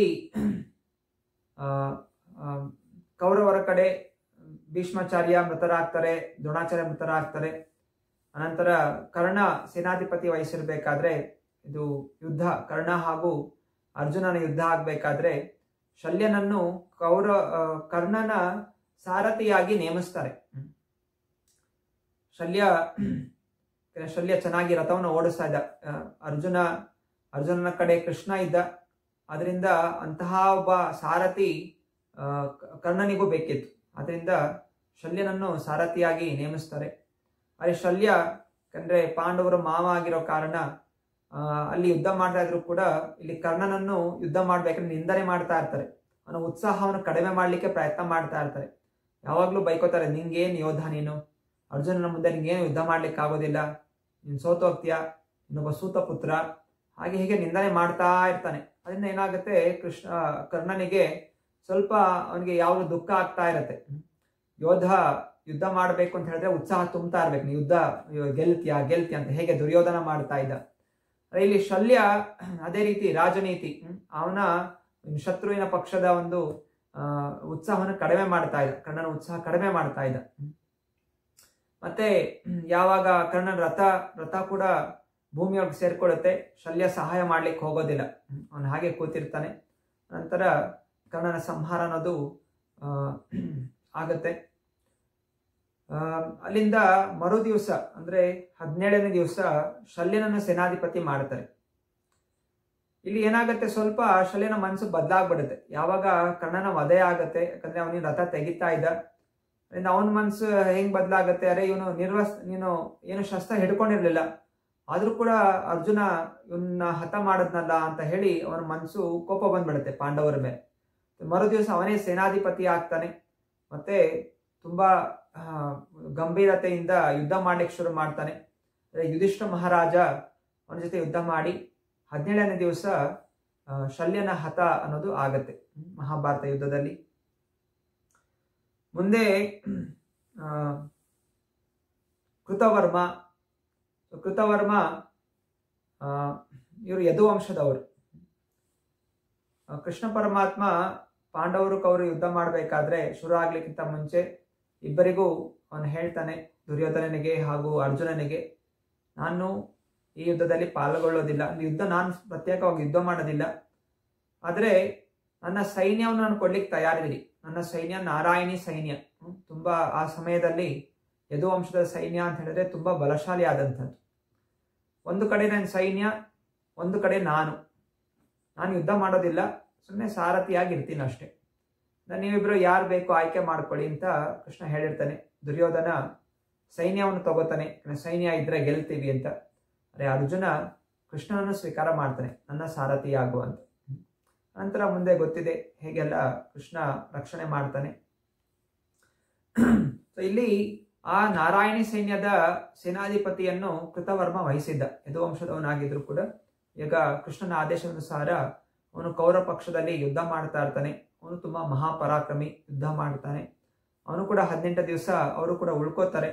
ಆ, ಆ, ಕೌರವರ ಕಡೆ ಭೀಷ್ಮಾಚಾರ್ಯ ಮೃತರಾಗ್ತಾರೆ ದ್ರೋಣಾಚಾರ್ಯ ಮೃತರಾಗ್ತಾರೆ ಅನಂತರ ಕರ್ಣ ಸೇನಾಧಿಪತಿ ವಹಿಸಿರ್ಬೇಕಾದ್ರೆ ಇದು ಯುದ್ಧ ಕರ್ಣ ಹಾಗೂ ಅರ್ಜುನನ ಯುದ್ಧ ಆಗ್ಬೇಕಾದ್ರೆ ಶಲ್ಯನನ್ನು ಕೌರ ಆ, ಕರ್ಣನ ಸಾರಥಿಯಾಗಿ ನೇಮಿಸ್ತಾರೆ ಹ್ಮ್. ಶಲ್ಯ ಶಲ್ಯ ಚೆನ್ನಾಗಿ ರಥವನ್ನು ಓಡಿಸ್ತಾ ಇದ್ದ ಆ, ಅರ್ಜುನ ಅರ್ಜುನನ ಕಡೆ ಕೃಷ್ಣ ಇದ್ದ ಅದರಿಂದ ಅಂತಹ ಒಬ್ಬ ಸಾರಥಿ ಆ, ಕ- ಕರ್ಣನಿಗೂ ಬೇಕಿತ್ತು ಅದರಿಂದ ಶಲ್ಯನನ್ನು ಸಾರಥಿಯಾಗಿ ನೇಮಿಸ್ತಾರೆ ಆದರೆ ಶಲ್ಯ ಯಾಕಂದ್ರೆ ಪಾಂಡವರು ಮಾವ ಆಗಿರೋ ಕಾರಣ ಆ, ಅಲ್ಲಿ ಯುದ್ಧ ಮಾಡ್ತಾ ಇದ್ರು ಕೂಡ ಇಲ್ಲಿ ಕರ್ಣನನ್ನು ಯುದ್ಧ ಮಾಡ್ಬೇಕಂದ್ರೆ ನಿಂದನೆ ಮಾಡ್ತಾ ಇರ್ತಾರೆ ಅವನ ಉತ್ಸಾಹವನ್ನು ಕಡಿಮೆ ಮಾಡಲಿಕ್ಕೆ ಪ್ರಯತ್ನ ಮಾಡ್ತಾ ಇರ್ತಾರೆ ಯಾವಾಗಲೂ ಬೈಕೋತಾರೆ ನಿಂಗೇನು ಯೋಧ ನೀನು ಅರ್ಜುನನ ಮುಂದೆ ನಿಂಗೇನು ಯುದ್ಧ ಮಾಡ್ಲಿಕ್ಕೆ ಆಗೋದಿಲ್ಲ ನೀನು ಸೋತೋಗ್ತೀಯ ಇನ್ನೊಬ್ಬ ಸೂತ ಪುತ್ರ ಹಾಗೆ ಹೀಗೆ ನಿಂದನೆ ಮಾಡ್ತಾ ಇರ್ತಾನೆ ಅದರಿಂದ ಏನಾಗುತ್ತೆ ಕೃಷ್ಣ ಕರ್ಣನಿಗೆ ಸ್ವಲ್ಪ ಅವನಿಗೆ ಯಾವಾಗಲೂ ದುಃಖ ಆಗ್ತಾ ಇರತ್ತೆ ಯೋಧ ಯುದ್ಧ ಮಾಡಬೇಕು ಅಂತ ಹೇಳಿದ್ರೆ ಉತ್ಸಾಹ ತುಂಬ್ತಾ ಇರ್ಬೇಕು ನೀನು ಯುದ್ಧ ಗೆಲ್ತೀಯ ಗೆಲ್ತೀಯ ಅಂತ ಹೇಗೆ ದುರ್ಯೋಧನ ಮಾಡ್ತಾ ಇದ್ದ ಆದ್ರೆ ಇಲ್ಲಿ ಶಲ್ಯ ಅದೇ ರೀತಿ ರಾಜನೀತಿ ಹ್ಮ್, ಅವನ ಶತ್ರುವಿನ ಪಕ್ಷದ ಒಂದು ಆ, ಉತ್ಸಾಹವನ್ನು ಕಡಿಮೆ ಮಾಡ್ತಾ ಇದ್ದ ಕರ್ಣನ ಉತ್ಸಾಹ ಕಡಿಮೆ ಮಾಡ್ತಾ ಇದ್ದ ಹ್ಮ್. ಮತ್ತೆ ಹ್ಮ್, ಯಾವಾಗ ಕರ್ಣನ ರಥ ರಥ ಕೂಡ ಭೂಮಿಯೊಳಗೆ ಸೇರ್ಕೊಳ್ಳುತ್ತೆ ಶಲ್ಯ ಸಹಾಯ ಮಾಡ್ಲಿಕ್ಕೆ ಹೋಗೋದಿಲ್ಲ ಅವನು ಹಾಗೆ ಕೂತಿರ್ತಾನೆ ನಂತರ ಕರ್ಣನ ಸಂಹಾರ ಅನ್ನೋದು ಆ, ಆಗತ್ತೆ ಆ, ಅಲ್ಲಿಂದ ಮರು ದಿವಸ ಅಂದ್ರೆ ಹದಿನೇಳನೇ ದಿವಸ ಶಲ್ಯನನ್ನು ಸೇನಾಧಿಪತಿ ಮಾಡ್ತಾರೆ ಇಲ್ಲಿ ಏನಾಗುತ್ತೆ ಸ್ವಲ್ಪ ಶಲ್ಯನ ಮನಸ್ಸು ಬದಲಾಗ್ಬಿಡುತ್ತೆ ಯಾವಾಗ ಕರ್ಣನ ವಧೆ ಆಗತ್ತೆ ಯಾಕಂದ್ರೆ ಅವನಿಗೆ ರಥ ತೆಗಿತಾ ಇದ್ದ ಅದರಿಂದ ಅವನ ಮನಸ್ಸು ಹೆಂಗ್ ಬದಲಾಗತ್ತೆ ಅರೆ ಇವನು ನಿರ್ವಸ್ ನೀನು ಏನು ಶಸ್ತ್ರ ಹಿಡ್ಕೊಂಡಿರ್ಲಿಲ್ಲ ಆದ್ರೂ ಕೂಡ ಅರ್ಜುನ ಇವನ್ನ ಹತ ಮಾಡದ್ನಲ್ಲ ಅಂತ ಹೇಳಿ ಅವನ ಮನಸ್ಸು ಕೋಪ ಬಂದ್ಬಿಡುತ್ತೆ ಪಾಂಡವರ ಮೇಲೆ ಮರು ದಿವಸ ಅವನೇ ಸೇನಾಧಿಪತಿ ಆಗ್ತಾನೆ ಮತ್ತೆ ತುಂಬಾ ಆ, ಗಂಭೀರತೆಯಿಂದ ಯುದ್ಧ ಮಾಡ್ಲಿಕ್ಕೆ ಶುರು ಮಾಡ್ತಾನೆ ಅಂದ್ರೆ ಯುಧಿಷ್ಠ ಮಹಾರಾಜ ಅವನ ಜೊತೆ ಯುದ್ಧ ಮಾಡಿ ಹದಿನೇಳನೇ ದಿವಸ ಆ, ಶಲ್ಯನ ಹತ ಅನ್ನೋದು ಆಗತ್ತೆ ಹ್ಮ್, ಮಹಾಭಾರತ ಯುದ್ಧದಲ್ಲಿ ಮುಂದೆ ಆ, ಕೃತವರ್ಮ ಕೃತವರ್ಮ ಆ, ಇವರು ಯದುವಂಶದವರು ಆ, ಕೃಷ್ಣ ಪರಮಾತ್ಮ ಪಾಂಡವರು ಕವರು ಯುದ್ಧ ಮಾಡಬೇಕಾದ್ರೆ ಶುರು ಆಗ್ಲಿಕ್ಕಿಂತ ಮುಂಚೆ ಇಬ್ಬರಿಗೂ ಅವನು ಹೇಳ್ತಾನೆ ದುರ್ಯೋಧನನಿಗೆ ಹಾಗೂ ಅರ್ಜುನನಿಗೆ ನಾನು ಈ ಯುದ್ಧದಲ್ಲಿ ಪಾಲ್ಗೊಳ್ಳೋದಿಲ್ಲ ಈ ಯುದ್ಧ ನಾನು ಪ್ರತ್ಯೇಕವಾಗಿ ಯುದ್ಧ ಮಾಡೋದಿಲ್ಲ ಆದರೆ ನನ್ನ ಸೈನ್ಯವನ್ನು ನಾನು ಕೊಡ್ಲಿಕ್ಕೆ ತಯಾರಿದ್ದೀನಿ ನನ್ನ ಸೈನ್ಯ ನಾರಾಯಣಿ ಸೈನ್ಯ ಹ್ಮ್, ತುಂಬಾ ಆ ಸಮಯದಲ್ಲಿ ಯದುವಂಶದ ಸೈನ್ಯ ಅಂತ ಹೇಳಿದ್ರೆ ತುಂಬಾ ಬಲಶಾಲಿ ಆದಂಥದ್ದು ಒಂದು ಕಡೆ ನನ್ನ ಸೈನ್ಯ ಒಂದು ಕಡೆ ನಾನು ನಾನು ಯುದ್ಧ ಮಾಡೋದಿಲ್ಲ ಸುಮ್ಮನೆ ಸಾರಥಿಯಾಗಿ ಇರ್ತೀನಿ ಅಷ್ಟೇ ನಾನು ನೀವಿಬ್ರು ಯಾರು ಬೇಕು ಆಯ್ಕೆ ಮಾಡ್ಕೊಳ್ಳಿ ಅಂತ ಕೃಷ್ಣ ಹೇಳಿರ್ತಾನೆ ದುರ್ಯೋಧನ ಸೈನ್ಯವನ್ನು ತಗೋತಾನೆ ಯಾಕಂದ್ರೆ ಸೈನ್ಯ ಇದ್ರೆ ಗೆಲ್ತೀವಿ ಅಂತ ಅರೆ ಅರ್ಜುನ ಕೃಷ್ಣನನ್ನು ಸ್ವೀಕಾರ ಮಾಡ್ತಾನೆ ನನ್ನ ಸಾರಥಿ ಆಗು ಅಂತ ನಂತರ ಮುಂದೆ ಗೊತ್ತಿದೆ ಹೇಗೆಲ್ಲ ಕೃಷ್ಣ ರಕ್ಷಣೆ ಮಾಡ್ತಾನೆ ಸೊ ಇಲ್ಲಿ ಆ ನಾರಾಯಣಿ ಸೈನ್ಯದ ಸೇನಾಧಿಪತಿಯನ್ನು ಕೃತವರ್ಮ ವಹಿಸಿದ್ದ ಯದುವಂಶದವನಾಗಿದ್ರು ಕೂಡ ಈಗ ಕೃಷ್ಣನ ಆದೇಶಾನುಸಾರ ಅವನು ಕೌರ ಪಕ್ಷದಲ್ಲಿ ಯುದ್ಧ ಮಾಡ್ತಾ ಇರ್ತಾನೆ ಅವನು ತುಂಬಾ ಮಹಾಪರಾಕ್ರಮಿ ಯುದ್ಧ ಮಾಡ್ತಾನೆ ಅವನು ಕೂಡ ಹದಿನೆಂಟು ದಿವಸ ಅವರು ಕೂಡ ಉಳ್ಕೋತಾರೆ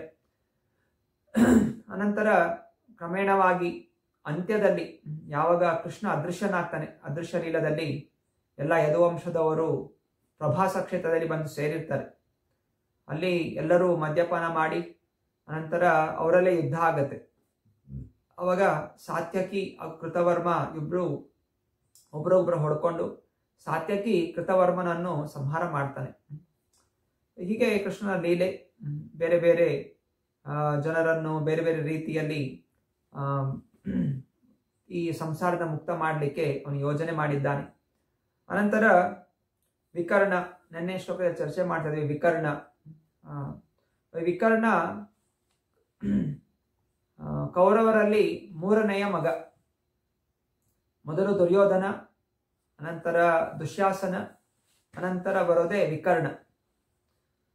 ಅನಂತರ ಕ್ರಮೇಣವಾಗಿ ಅಂತ್ಯದಲ್ಲಿ ಯಾವಾಗ ಕೃಷ್ಣ ಅದೃಶ್ಯನಾಗ್ತಾನೆ ಅದೃಶ್ಯ ಲೀಲದಲ್ಲಿ ಎಲ್ಲ ಯದುವಂಶದವರು ಪ್ರಭಾಸ ಕ್ಷೇತ್ರದಲ್ಲಿ ಬಂದು ಸೇರಿರ್ತಾರೆ ಅಲ್ಲಿ ಎಲ್ಲರೂ ಮದ್ಯಪಾನ ಮಾಡಿ ಅನಂತರ ಅವರಲ್ಲೇ ಯುದ್ಧ ಆಗತ್ತೆ ಅವಾಗ ಸಾತ್ಯಕಿ ಹಾಗೂ ಕೃತವರ್ಮ ಇಬ್ರು ಒಬ್ರೊಬ್ರು ಹೊಡ್ಕೊಂಡು ಸಾತ್ಯಕಿ ಕೃತವರ್ಮನನ್ನು ಸಂಹಾರ ಮಾಡ್ತಾನೆ ಹೀಗೆ ಕೃಷ್ಣನ ಲೀಲೆ ಹ್ಮ್, ಬೇರೆ ಬೇರೆ ಆ, ಜನರನ್ನು ಬೇರೆ ಬೇರೆ ರೀತಿಯಲ್ಲಿ ಆ, ಈ ಸಂಸಾರದ ಮುಕ್ತ ಮಾಡಲಿಕ್ಕೆ ಅವನು ಯೋಜನೆ ಮಾಡಿದ್ದಾನೆ ಅನಂತರ ವಿಕರ್ಣ ನೆನ್ನೆ ಶ್ಲೋಕದಲ್ಲಿ ಚರ್ಚೆ ಮಾಡ್ತಾ ಇದ್ವಿ ವಿಕರ್ಣ ಆ, ವಿಕರ್ಣ ಆ, ಕೌರವರಲ್ಲಿ ಮೂರನೆಯ ಮಗ ಮೊದಲು ದುರ್ಯೋಧನ ಅನಂತರ ದುಶ್ಯಾಸನ ಅನಂತರ ಬರೋದೇ ವಿಕರ್ಣ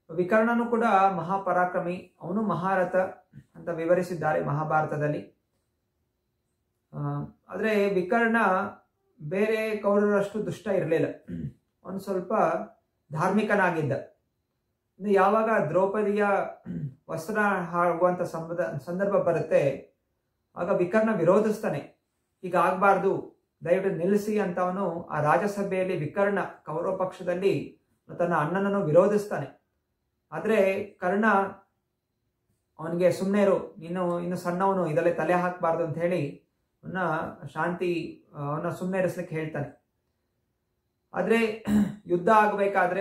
ವಿಕರ್ಣನು ಕೂಡ ಮಹಾಪರಾಕ್ರಮಿ ಅವನು ಮಹಾರಥ ಅಂತ ವಿವರಿಸಿದ್ದಾರೆ ಮಹಾಭಾರತದಲ್ಲಿ ಆ, ಆದ್ರೆ ವಿಕರ್ಣ ಬೇರೆ ಕೌರವರಷ್ಟು ದುಷ್ಟ ಇರಲಿಲ್ಲ ಅವನು ಸ್ವಲ್ಪ ಧಾರ್ಮಿಕನಾಗಿದ್ದ ಇನ್ನು ಯಾವಾಗ ದ್ರೌಪದಿಯ ವಸ್ತ್ರ ಹಾಗುವಂತ ಸಂಬಂಧ ಸಂದರ್ಭ ಬರುತ್ತೆ ಆಗ ವಿಕರ್ಣ ವಿರೋಧಿಸ್ತಾನೆ ಹೀಗಾಗಬಾರ್ದು ದಯವಿಟ್ಟು ನಿಲ್ಲಿಸಿ ಅಂತ ಅವನು ಆ ರಾಜಸಭೆಯಲ್ಲಿ ವಿಕರ್ಣ ಕೌರವ ಪಕ್ಷದಲ್ಲಿ ತನ್ನ ಅಣ್ಣನನ್ನು ವಿರೋಧಿಸ್ತಾನೆ ಆದ್ರೆ ಕರ್ಣ ಅವನಿಗೆ ಸುಮ್ಮನೆ ಇರು ನೀನು ಇನ್ನು ಸಣ್ಣವನು ಇದರಲ್ಲಿ ತಲೆ ಹಾಕಬಾರ್ದು ಅಂತ ಹೇಳಿ ಅವನ್ನ ಶಾಂತಿ ಅವನ ಸುಮ್ಮನೆ ಇರಿಸ್ಲಿಕ್ಕೆ ಹೇಳ್ತಾನೆ ಆದ್ರೆ ಯುದ್ಧ ಆಗಬೇಕಾದ್ರೆ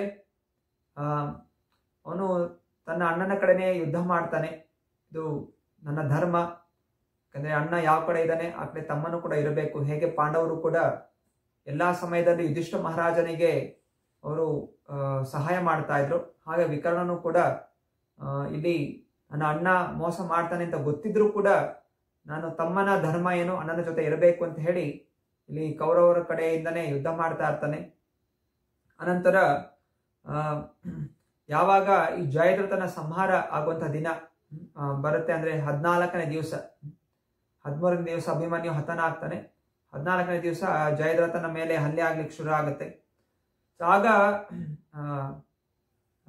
ಅವನು ತನ್ನ ಅಣ್ಣನ ಕಡೆನೇ ಯುದ್ಧ ಮಾಡ್ತಾನೆ ಇದು ನನ್ನ ಧರ್ಮ ಯಾಕಂದ್ರೆ ಅಣ್ಣ ಯಾವ ಕಡೆ ಇದ್ದಾನೆ ಆ ಕಡೆ ತಮ್ಮನು ಕೂಡ ಇರಬೇಕು ಹೇಗೆ ಪಾಂಡವರು ಕೂಡ ಎಲ್ಲಾ ಸಮಯದಲ್ಲಿ ಯುಧಿಷ್ಠ ಮಹಾರಾಜನಿಗೆ ಅವರು ಆ, ಸಹಾಯ ಮಾಡ್ತಾ ಇದ್ರು ಹಾಗೆ ವಿಕರ್ಣನು ಕೂಡ ಆ, ಇಲ್ಲಿ ನನ್ನ ಅಣ್ಣ ಮೋಸ ಮಾಡ್ತಾನೆ ಅಂತ ಗೊತ್ತಿದ್ರು ಕೂಡ ನಾನು ತಮ್ಮನ ಧರ್ಮ ಏನು ಅಣ್ಣನ ಜೊತೆ ಇರಬೇಕು ಅಂತ ಹೇಳಿ ಇಲ್ಲಿ ಕೌರವರ ಕಡೆಯಿಂದನೇ ಯುದ್ಧ ಮಾಡ್ತಾ ಇರ್ತಾನೆ ಅನಂತರ ಆ, ಯಾವಾಗ ಈ ಜಯದ್ರಥನ ಸಂಹಾರ ಆಗುವಂತ ದಿನ ಆ, ಬರುತ್ತೆ ಅಂದ್ರೆ ಹದಿನಾಲ್ಕನೇ ದಿವಸ ಹದಿಮೂರನೇ ದಿವಸ ಅಭಿಮನ್ಯು ಹತನ ಆಗ್ತಾನೆ ಹದಿನಾಲ್ಕನೇ ದಿವಸ ಜಯದ್ರಥನ ಮೇಲೆ ಹಲ್ಲೆ ಆಗ್ಲಿಕ್ಕೆ ಶುರು ಆಗುತ್ತೆ So ಆಗ ಆ, ಆ,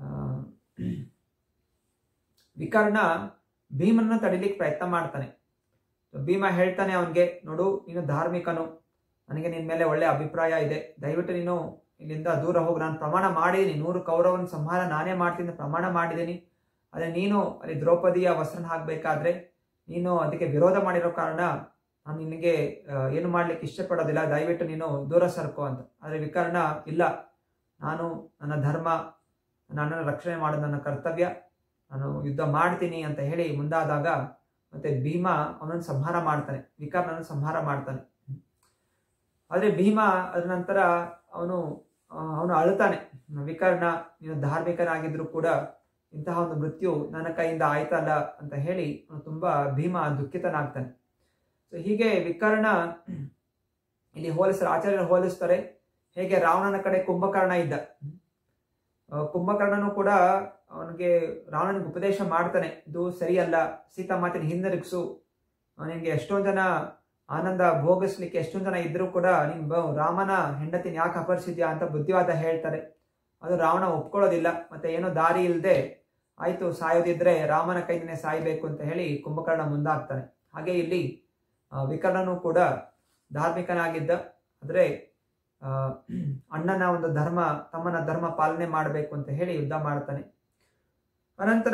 ವಿಕರ್ಣ ಭೀಮನ್ನ ತಡಿಲಿಕ್ಕೆ ಪ್ರಯತ್ನ ಮಾಡ್ತಾನೆ So ಭೀಮ ಹೇಳ್ತಾನೆ ಅವನಿಗೆ ನೋಡು ನೀನು ಧಾರ್ಮಿಕನು ನನಗೆ ನಿನ್ ಮೇಲೆ ಒಳ್ಳೆ ಅಭಿಪ್ರಾಯ ಇದೆ ದಯವಿಟ್ಟು ನೀನು ಇಲ್ಲಿಂದ ದೂರ ಹೋಗಿ ನಾನು ಪ್ರಮಾಣ ಮಾಡಿದ್ದೀನಿ ನೂರು ಕೌರವನ ಸಂಹಾರ ನಾನೇ ಮಾಡ್ತೀನಿ ಅಂತ ಪ್ರಮಾಣ ಮಾಡಿದ್ದೀನಿ ಆದರೆ ನೀನು ಅಲ್ಲಿ ದ್ರೌಪದಿಯ ವಸ್ತ್ರನ ಹಾಕಬೇಕಾದ್ರೆ ನೀನು ಅದಕ್ಕೆ ವಿರೋಧ ಮಾಡಿರೋ ಕಾರಣ ನಾನು ನಿನಗೆ ಆ, ಏನು ಮಾಡ್ಲಿಕ್ಕೆ ಇಷ್ಟಪಡೋದಿಲ್ಲ ದಯವಿಟ್ಟು ನೀನು ದೂರ ಸರ್ಕೋ ಅಂತ ಆದರೆ ವಿಕರ್ಣ ಇಲ್ಲ ನಾನು ನನ್ನ ಧರ್ಮ ನನ್ನ ಅಣ್ಣನ ರಕ್ಷಣೆ ಮಾಡೋದು ನನ್ನ ಕರ್ತವ್ಯ ನಾನು ಯುದ್ಧ ಮಾಡ್ತೀನಿ ಅಂತ ಹೇಳಿ ಮುಂದಾದಾಗ ಮತ್ತೆ ಭೀಮ ಅವನನ್ನು ಸಂಹಾರ ಮಾಡ್ತಾನೆ ವಿಕರ್ಣನ ಸಂಹಾರ ಮಾಡ್ತಾನೆ ಆದ್ರೆ ಭೀಮ ಅದ ನಂತರ ಅವನು ಅವನು ಅಳ್ತಾನೆ ವಿಕರ್ಣ ನೀನು ಧಾರ್ಮಿಕನಾಗಿದ್ರು ಕೂಡ ಇಂತಹ ಒಂದು ಮೃತ್ಯು ನನ್ನ ಕೈಯಿಂದ ಆಯ್ತಲ್ಲ ಅಂತ ಹೇಳಿ ಅವನು ತುಂಬಾ ಭೀಮ ದುಃಖಿತನಾಗ್ತಾನೆ ಸೊ ಹೀಗೆ ವಿಕರ್ಣ ಇಲ್ಲಿ ಹೋಲಿಸ್ತಾರೆ ಆಚಾರ್ಯರು ಹೋಲಿಸ್ತಾರೆ ಹೇಗೆ ರಾವಣನ ಕಡೆ ಕುಂಭಕರ್ಣ ಇದ್ದ ಆ, ಕುಂಭಕರ್ಣನು ಕೂಡ ಅವನಿಗೆ ರಾವಣನಿಗೆ ಉಪದೇಶ ಮಾಡ್ತಾನೆ ಇದು ಸರಿಯಲ್ಲ ಸೀತಾಮಾತಿನ ಹಿಂದಿರುಗಿಸು ನಿನ್ಗೆ ಎಷ್ಟೊಂದ್ ಜನ ಆನಂದ ಭೋಗಿಸ್ಲಿಕ್ಕೆ ಎಷ್ಟೊಂದ್ ಜನ ಇದ್ರೂ ಕೂಡ ನೀನ್ ಬ- ರಾಮನ ಹೆಂಡತಿನ ಯಾಕೆ ಅಪರಿಸಿದ್ಯಾ ಅಂತ ಬುದ್ಧಿವಾದ ಹೇಳ್ತಾರೆ ಅದು ರಾವಣ ಒಪ್ಕೊಳ್ಳೋದಿಲ್ಲ ಮತ್ತೆ ಏನೋ ದಾರಿ ಇಲ್ಲದೆ ಆಯ್ತು ಸಾಯೋದಿದ್ರೆ ರಾಮನ ಕೈಯಿಂದನೇ ಸಾಯ್ಬೇಕು ಅಂತ ಹೇಳಿ ಕುಂಭಕರ್ಣ ಮುಂದಾಗ್ತಾನೆ ಹಾಗೆ ಇಲ್ಲಿ ಆ, ವಿಕರ್ಣನು ಕೂಡ ಧಾರ್ಮಿಕನಾಗಿದ್ದ ಆದ್ರೆ ಆ, ಅಣ್ಣನ ಒಂದು ಧರ್ಮ ತಮ್ಮನ ಧರ್ಮ ಪಾಲನೆ ಮಾಡಬೇಕು ಅಂತ ಹೇಳಿ ಯುದ್ಧ ಮಾಡ್ತಾನೆ ಅನಂತರ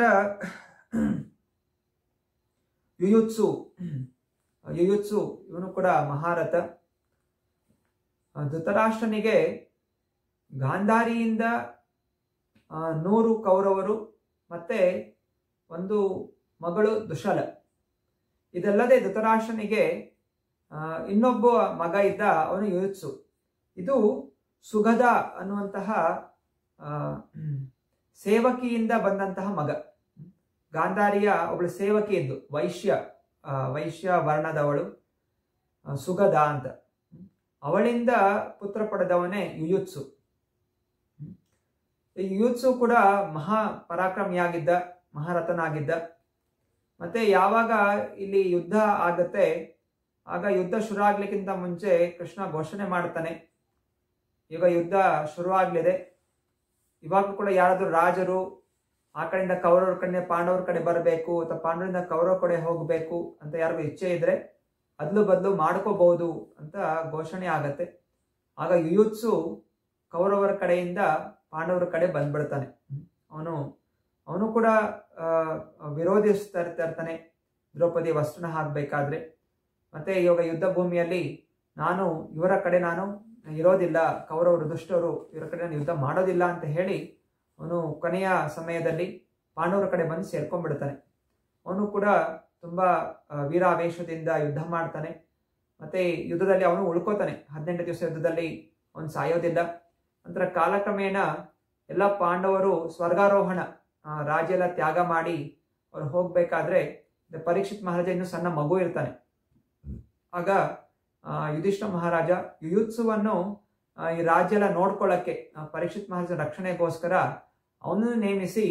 ಯುಯುತ್ಸು ಯುಯುತ್ಸು ಇವನು ಕೂಡ ಮಹಾರಥ ಆ, ಧೃತರಾಷ್ಟ್ರನಿಗೆ ಗಾಂಧಾರಿಯಿಂದ ಆ, ನೂರು ಕೌರವರು ಮತ್ತೆ ಒಂದು ಮಗಳು ದುಶಲ ಇದಲ್ಲದೆ ಧೃತರಾಷ್ಟ್ರನಿಗೆ ಆ, ಇನ್ನೊಬ್ಬ ಮಗ ಇದ್ದ ಅವನು ಯುಯುತ್ಸು ಇದು ಸುಗದ ಅನ್ನುವಂತಹ ಆ, ಹ್ಮ್, ಸೇವಕಿಯಿಂದ ಬಂದಂತಹ ಮಗ ಗಾಂಧಾರಿಯ ಒಬ್ಬಳು ಸೇವಕಿ ಇದ್ದು ವೈಶ್ಯ ಆ, ವೈಶ್ಯ ವರ್ಣದವಳು ಆ, ಸುಗದ ಅಂತ ಅವಳಿಂದ ಪುತ್ರ ಪಡೆದವನೇ ಯುಯುತ್ಸು ಈ ಯುಯುತ್ಸು ಕೂಡ ಮಹಾ ಪರಾಕ್ರಮಿಯಾಗಿದ್ದ ಮಹಾರಥನಾಗಿದ್ದ ಮತ್ತೆ ಯಾವಾಗ ಇಲ್ಲಿ ಯುದ್ಧ ಆಗತ್ತೆ ಆಗ ಯುದ್ಧ ಶುರು ಆಗ್ಲಿಕ್ಕಿಂತ ಮುಂಚೆ ಕೃಷ್ಣ ಘೋಷಣೆ ಮಾಡ್ತಾನೆ ಈಗ ಯುದ್ಧ ಶುರು ಆಗ್ಲಿದೆ ಇವಾಗ ಕೂಡ ಯಾರಾದ್ರೂ ರಾಜರು ಆ ಕಡೆಯಿಂದ ಕೌರವ್ರ ಕಡೆ ಪಾಂಡವ್ರ ಕಡೆ ಬರಬೇಕು ಅಥವಾ ಪಾಂಡವರಿಂದ ಕೌರವ ಕಡೆ ಹೋಗಬೇಕು ಅಂತ ಯಾರಿಗೂ ಇಚ್ಛೆ ಇದ್ರೆ ಅದ್ಲು ಬದಲು ಮಾಡ್ಕೋಬಹುದು ಅಂತ ಘೋಷಣೆ ಆಗತ್ತೆ ಆಗ ಯುಯುತ್ಸು ಕೌರವರ ಕಡೆಯಿಂದ ಪಾಂಡವರ ಕಡೆ ಬಂದ್ಬಿಡ್ತಾನೆ ಅವನು ಅವನು ಕೂಡ ಆ, ವಿರೋಧಿಸ್ತಾ ಇರ್ತಾ ಇರ್ತಾನೆ ದ್ರೌಪದಿ ವಸ್ತ್ರನ ಹಾಕ್ಬೇಕಾದ್ರೆ ಮತ್ತೆ ಇವಾಗ ಯುದ್ಧ ಭೂಮಿಯಲ್ಲಿ ನಾನು ಇವರ ಕಡೆ ನಾನು ಇರೋದಿಲ್ಲ ಕೌರವರು ದುಷ್ಟರು ಇವರ ಕಡೆ ನಾನು ಯುದ್ಧ ಮಾಡೋದಿಲ್ಲ ಅಂತ ಹೇಳಿ ಅವನು ಕೊನೆಯ ಸಮಯದಲ್ಲಿ ಪಾಂಡವರ ಕಡೆ ಬಂದು ಸೇರ್ಕೊಂಡ್ಬಿಡ್ತಾನೆ ಅವನು ಕೂಡ ತುಂಬಾ ಆ, ವೀರಾವೇಶದಿಂದ ಯುದ್ಧ ಮಾಡ್ತಾನೆ ಮತ್ತೆ ಯುದ್ಧದಲ್ಲಿ ಅವನು ಉಳ್ಕೋತಾನೆ ಹದಿನೆಂಟು ದಿವಸ ಯುದ್ಧದಲ್ಲಿ ಅವನು ಸಾಯೋದಿಲ್ಲ ನಂತರ ಕಾಲಕ್ರಮೇಣ ಎಲ್ಲ ಪಾಂಡವರು ಸ್ವರ್ಗಾರೋಹಣ ಆ, ರಾಜ್ಯ ಎಲ್ಲ ತ್ಯಾಗ ಮಾಡಿ ಅವ್ರು ಹೋಗ್ಬೇಕಾದ್ರೆ ಇದು ಪರೀಕ್ಷಿತ್ ಮಹಾರಾಜ ಇನ್ನು ಸಣ್ಣ ಮಗು ಇರ್ತಾನೆ ಆಗ ಆ, ಯುಧಿಷ್ಠ ಮಹಾರಾಜ ಯುಯುತ್ಸುವನ್ನು ಆ, ಈ ರಾಜ್ಯ ಎಲ್ಲ ನೋಡ್ಕೊಳ್ಳಕ್ಕೆ ಆ, ಪರೀಕ್ಷಿತ್ ಮಹಾರಾಜ ರಕ್ಷಣೆಗೋಸ್ಕರ ಅವನನ್ನು ನೇಮಿಸಿ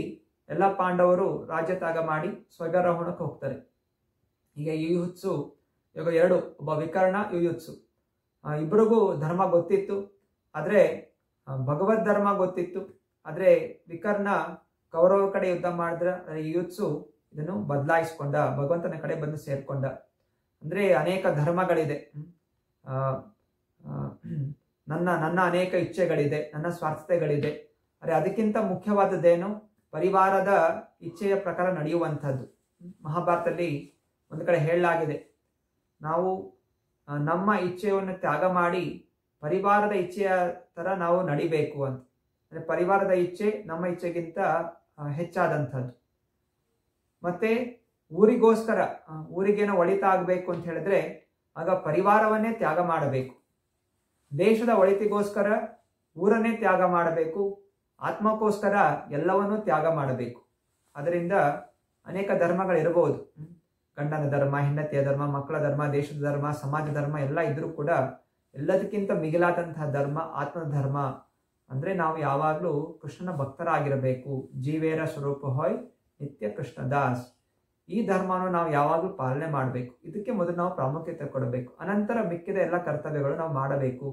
ಎಲ್ಲ ಪಾಂಡವರು ರಾಜ್ಯ ತ್ಯಾಗ ಮಾಡಿ ಸ್ವರ್ಗಾರೋಹಣಕ್ಕೆ ಹೋಗ್ತಾರೆ ಈಗ ಯುಯುತ್ಸು ಇವಾಗ ಎರಡು ಒಬ್ಬ ವಿಕರ್ಣ ಯುಯುತ್ಸು ಆ, ಇಬ್ಬರಿಗೂ ಧರ್ಮ ಗೊತ್ತಿತ್ತು ಆದರೆ ಭಗವದ್ ಧರ್ಮ ಗೊತ್ತಿತ್ತು ಆದರೆ ವಿಕರ್ಣ ಕೌರವ ಕಡೆ ಯುದ್ಧ ಮಾಡಿದ್ರೆ ಆದರೆ ಯುಯುತ್ಸು ಇದನ್ನು ಬದಲಾಯಿಸ್ಕೊಂಡ ಭಗವಂತನ ಕಡೆ ಬಂದು ಸೇರ್ಕೊಂಡ ಅಂದ್ರೆ ಅನೇಕ ಧರ್ಮಗಳಿದೆ ಹ್ಮ್. ಆ, ಆ, ನನ್ನ ನನ್ನ ಅನೇಕ ಇಚ್ಛೆಗಳಿದೆ ನನ್ನ ಸ್ವಾರ್ಥತೆಗಳಿದೆ ಆದರೆ ಅದಕ್ಕಿಂತ ಮುಖ್ಯವಾದದ್ದೇನು ಪರಿವಾರದ ಇಚ್ಛೆಯ ಪ್ರಕಾರ ನಡೆಯುವಂಥದ್ದು ಹ್ಮ್. ಮಹಾಭಾರತದಲ್ಲಿ ಒಂದು ಕಡೆ ಹೇಳಲಾಗಿದೆ ನಾವು ಆ, ನಮ್ಮ ಇಚ್ಛೆಯನ್ನು ತ್ಯಾಗ ಮಾಡಿ ಪರಿವಾರದ ಇಚ್ಛೆಯ ತರ ನಾವು ನಡಿಬೇಕು ಅಂತ ಅಂದ್ರೆ ಪರಿವಾರದ ಇಚ್ಛೆ ನಮ್ಮ ಇಚ್ಛೆಗಿಂತ ಆ, ಹೆಚ್ಚಾದಂಥದ್ದು ಮತ್ತೆ ಊರಿಗೋಸ್ಕರ ಆ, ಊರಿಗೇನೋ ಒಳಿತಾಗಬೇಕು ಅಂತ ಹೇಳಿದ್ರೆ ಆಗ ಪರಿವಾರವನ್ನೇ ತ್ಯಾಗ ಮಾಡಬೇಕು ದೇಶದ ಒಳಿತಿಗೋಸ್ಕರ ಊರನ್ನೇ ತ್ಯಾಗ ಮಾಡಬೇಕು ಆತ್ಮಕ್ಕೋಸ್ಕರ ಎಲ್ಲವನ್ನೂ ತ್ಯಾಗ ಮಾಡಬೇಕು ಅದರಿಂದ ಅನೇಕ ಧರ್ಮಗಳಿರಬಹುದು ಹ್ಮ್. ಗಂಡನ ಧರ್ಮ ಹೆಂಡತಿಯ ಧರ್ಮ ಮಕ್ಕಳ ಧರ್ಮ ದೇಶದ ಧರ್ಮ ಸಮಾಜ ಧರ್ಮ ಎಲ್ಲ ಇದ್ರೂ ಕೂಡ ಎಲ್ಲದಕ್ಕಿಂತ ಮಿಗಿಲಾದಂತಹ ಧರ್ಮ ಆತ್ಮದ ಧರ್ಮ ಅಂದ್ರೆ ನಾವು ಯಾವಾಗಲೂ ಕೃಷ್ಣನ ಭಕ್ತರಾಗಿರಬೇಕು ಜೀವೇರ ಸ್ವರೂಪ ಹೊಯ್ ನಿತ್ಯ ಕೃಷ್ಣ ದಾಸ್ ಈ ಧರ್ಮವನ್ನು ನಾವು ಯಾವಾಗಲೂ ಪಾಲನೆ ಮಾಡಬೇಕು ಇದಕ್ಕೆ ಮೊದಲು ನಾವು ಪ್ರಾಮುಖ್ಯತೆ ಕೊಡಬೇಕು ಅನಂತರ ಮಿಕ್ಕಿದ ಎಲ್ಲ ಕರ್ತವ್ಯಗಳು ನಾವು ಮಾಡಬೇಕು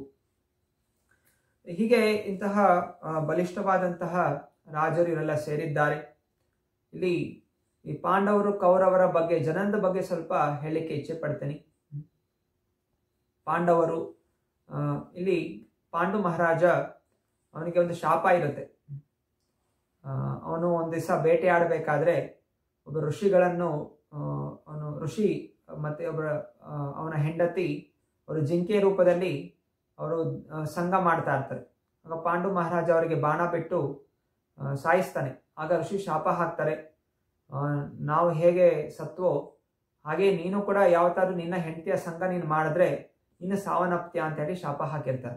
ಹೀಗೆ ಇಂತಹ ಆ, ಬಲಿಷ್ಠವಾದಂತಹ ರಾಜರು ಇವರೆಲ್ಲ ಸೇರಿದ್ದಾರೆ ಇಲ್ಲಿ ಈ ಪಾಂಡವರು ಕೌರವರ ಬಗ್ಗೆ ಜನನದ ಬಗ್ಗೆ ಸ್ವಲ್ಪ ಹೇಳಲಿಕ್ಕೆ ಇಚ್ಛೆ ಪಡ್ತೇನೆ ಪಾಂಡವರು ಆ, ಇಲ್ಲಿ ಪಾಂಡು ಮಹಾರಾಜ ಅವನಿಗೆ ಒಂದು ಶಾಪ ಇರುತ್ತೆ ಆ, ಅವನು ಒಂದು ದಿವಸ ಬೇಟೆ ಆಡಬೇಕಾದ್ರೆ ಒಬ್ಬ ಋಷಿಗಳನ್ನು ಆ, ಅವನು ಋಷಿ ಮತ್ತೆ ಒಬ್ಬರ ಆ, ಅವನ ಹೆಂಡತಿ ಅವರು ಜಿಂಕೆ ರೂಪದಲ್ಲಿ ಅವರು ಆ, ಸಂಘ ಮಾಡ್ತಾ ಇರ್ತಾರೆ ಆಗ ಪಾಂಡು ಮಹಾರಾಜ ಅವರಿಗೆ ಬಾಣ ಬಿಟ್ಟು ಆ, ಸಾಯಿಸ್ತಾನೆ ಆಗ ಋಷಿ ಶಾಪ ಹಾಕ್ತಾರೆ ಆ, ನಾವು ಹೇಗೆ ಸತ್ವೋ ಹಾಗೆ ನೀನು ಕೂಡ ಯಾವತ್ತಾದ್ರೂ ನಿನ್ನ ಹೆಂಡತಿಯ ಸಂಘ ನೀನು ಮಾಡಿದ್ರೆ ನೀನು ಸಾವನ್ನಪ್ತ್ಯ ಅಂತ ಹೇಳಿ ಶಾಪ ಹಾಕಿರ್ತಾರೆ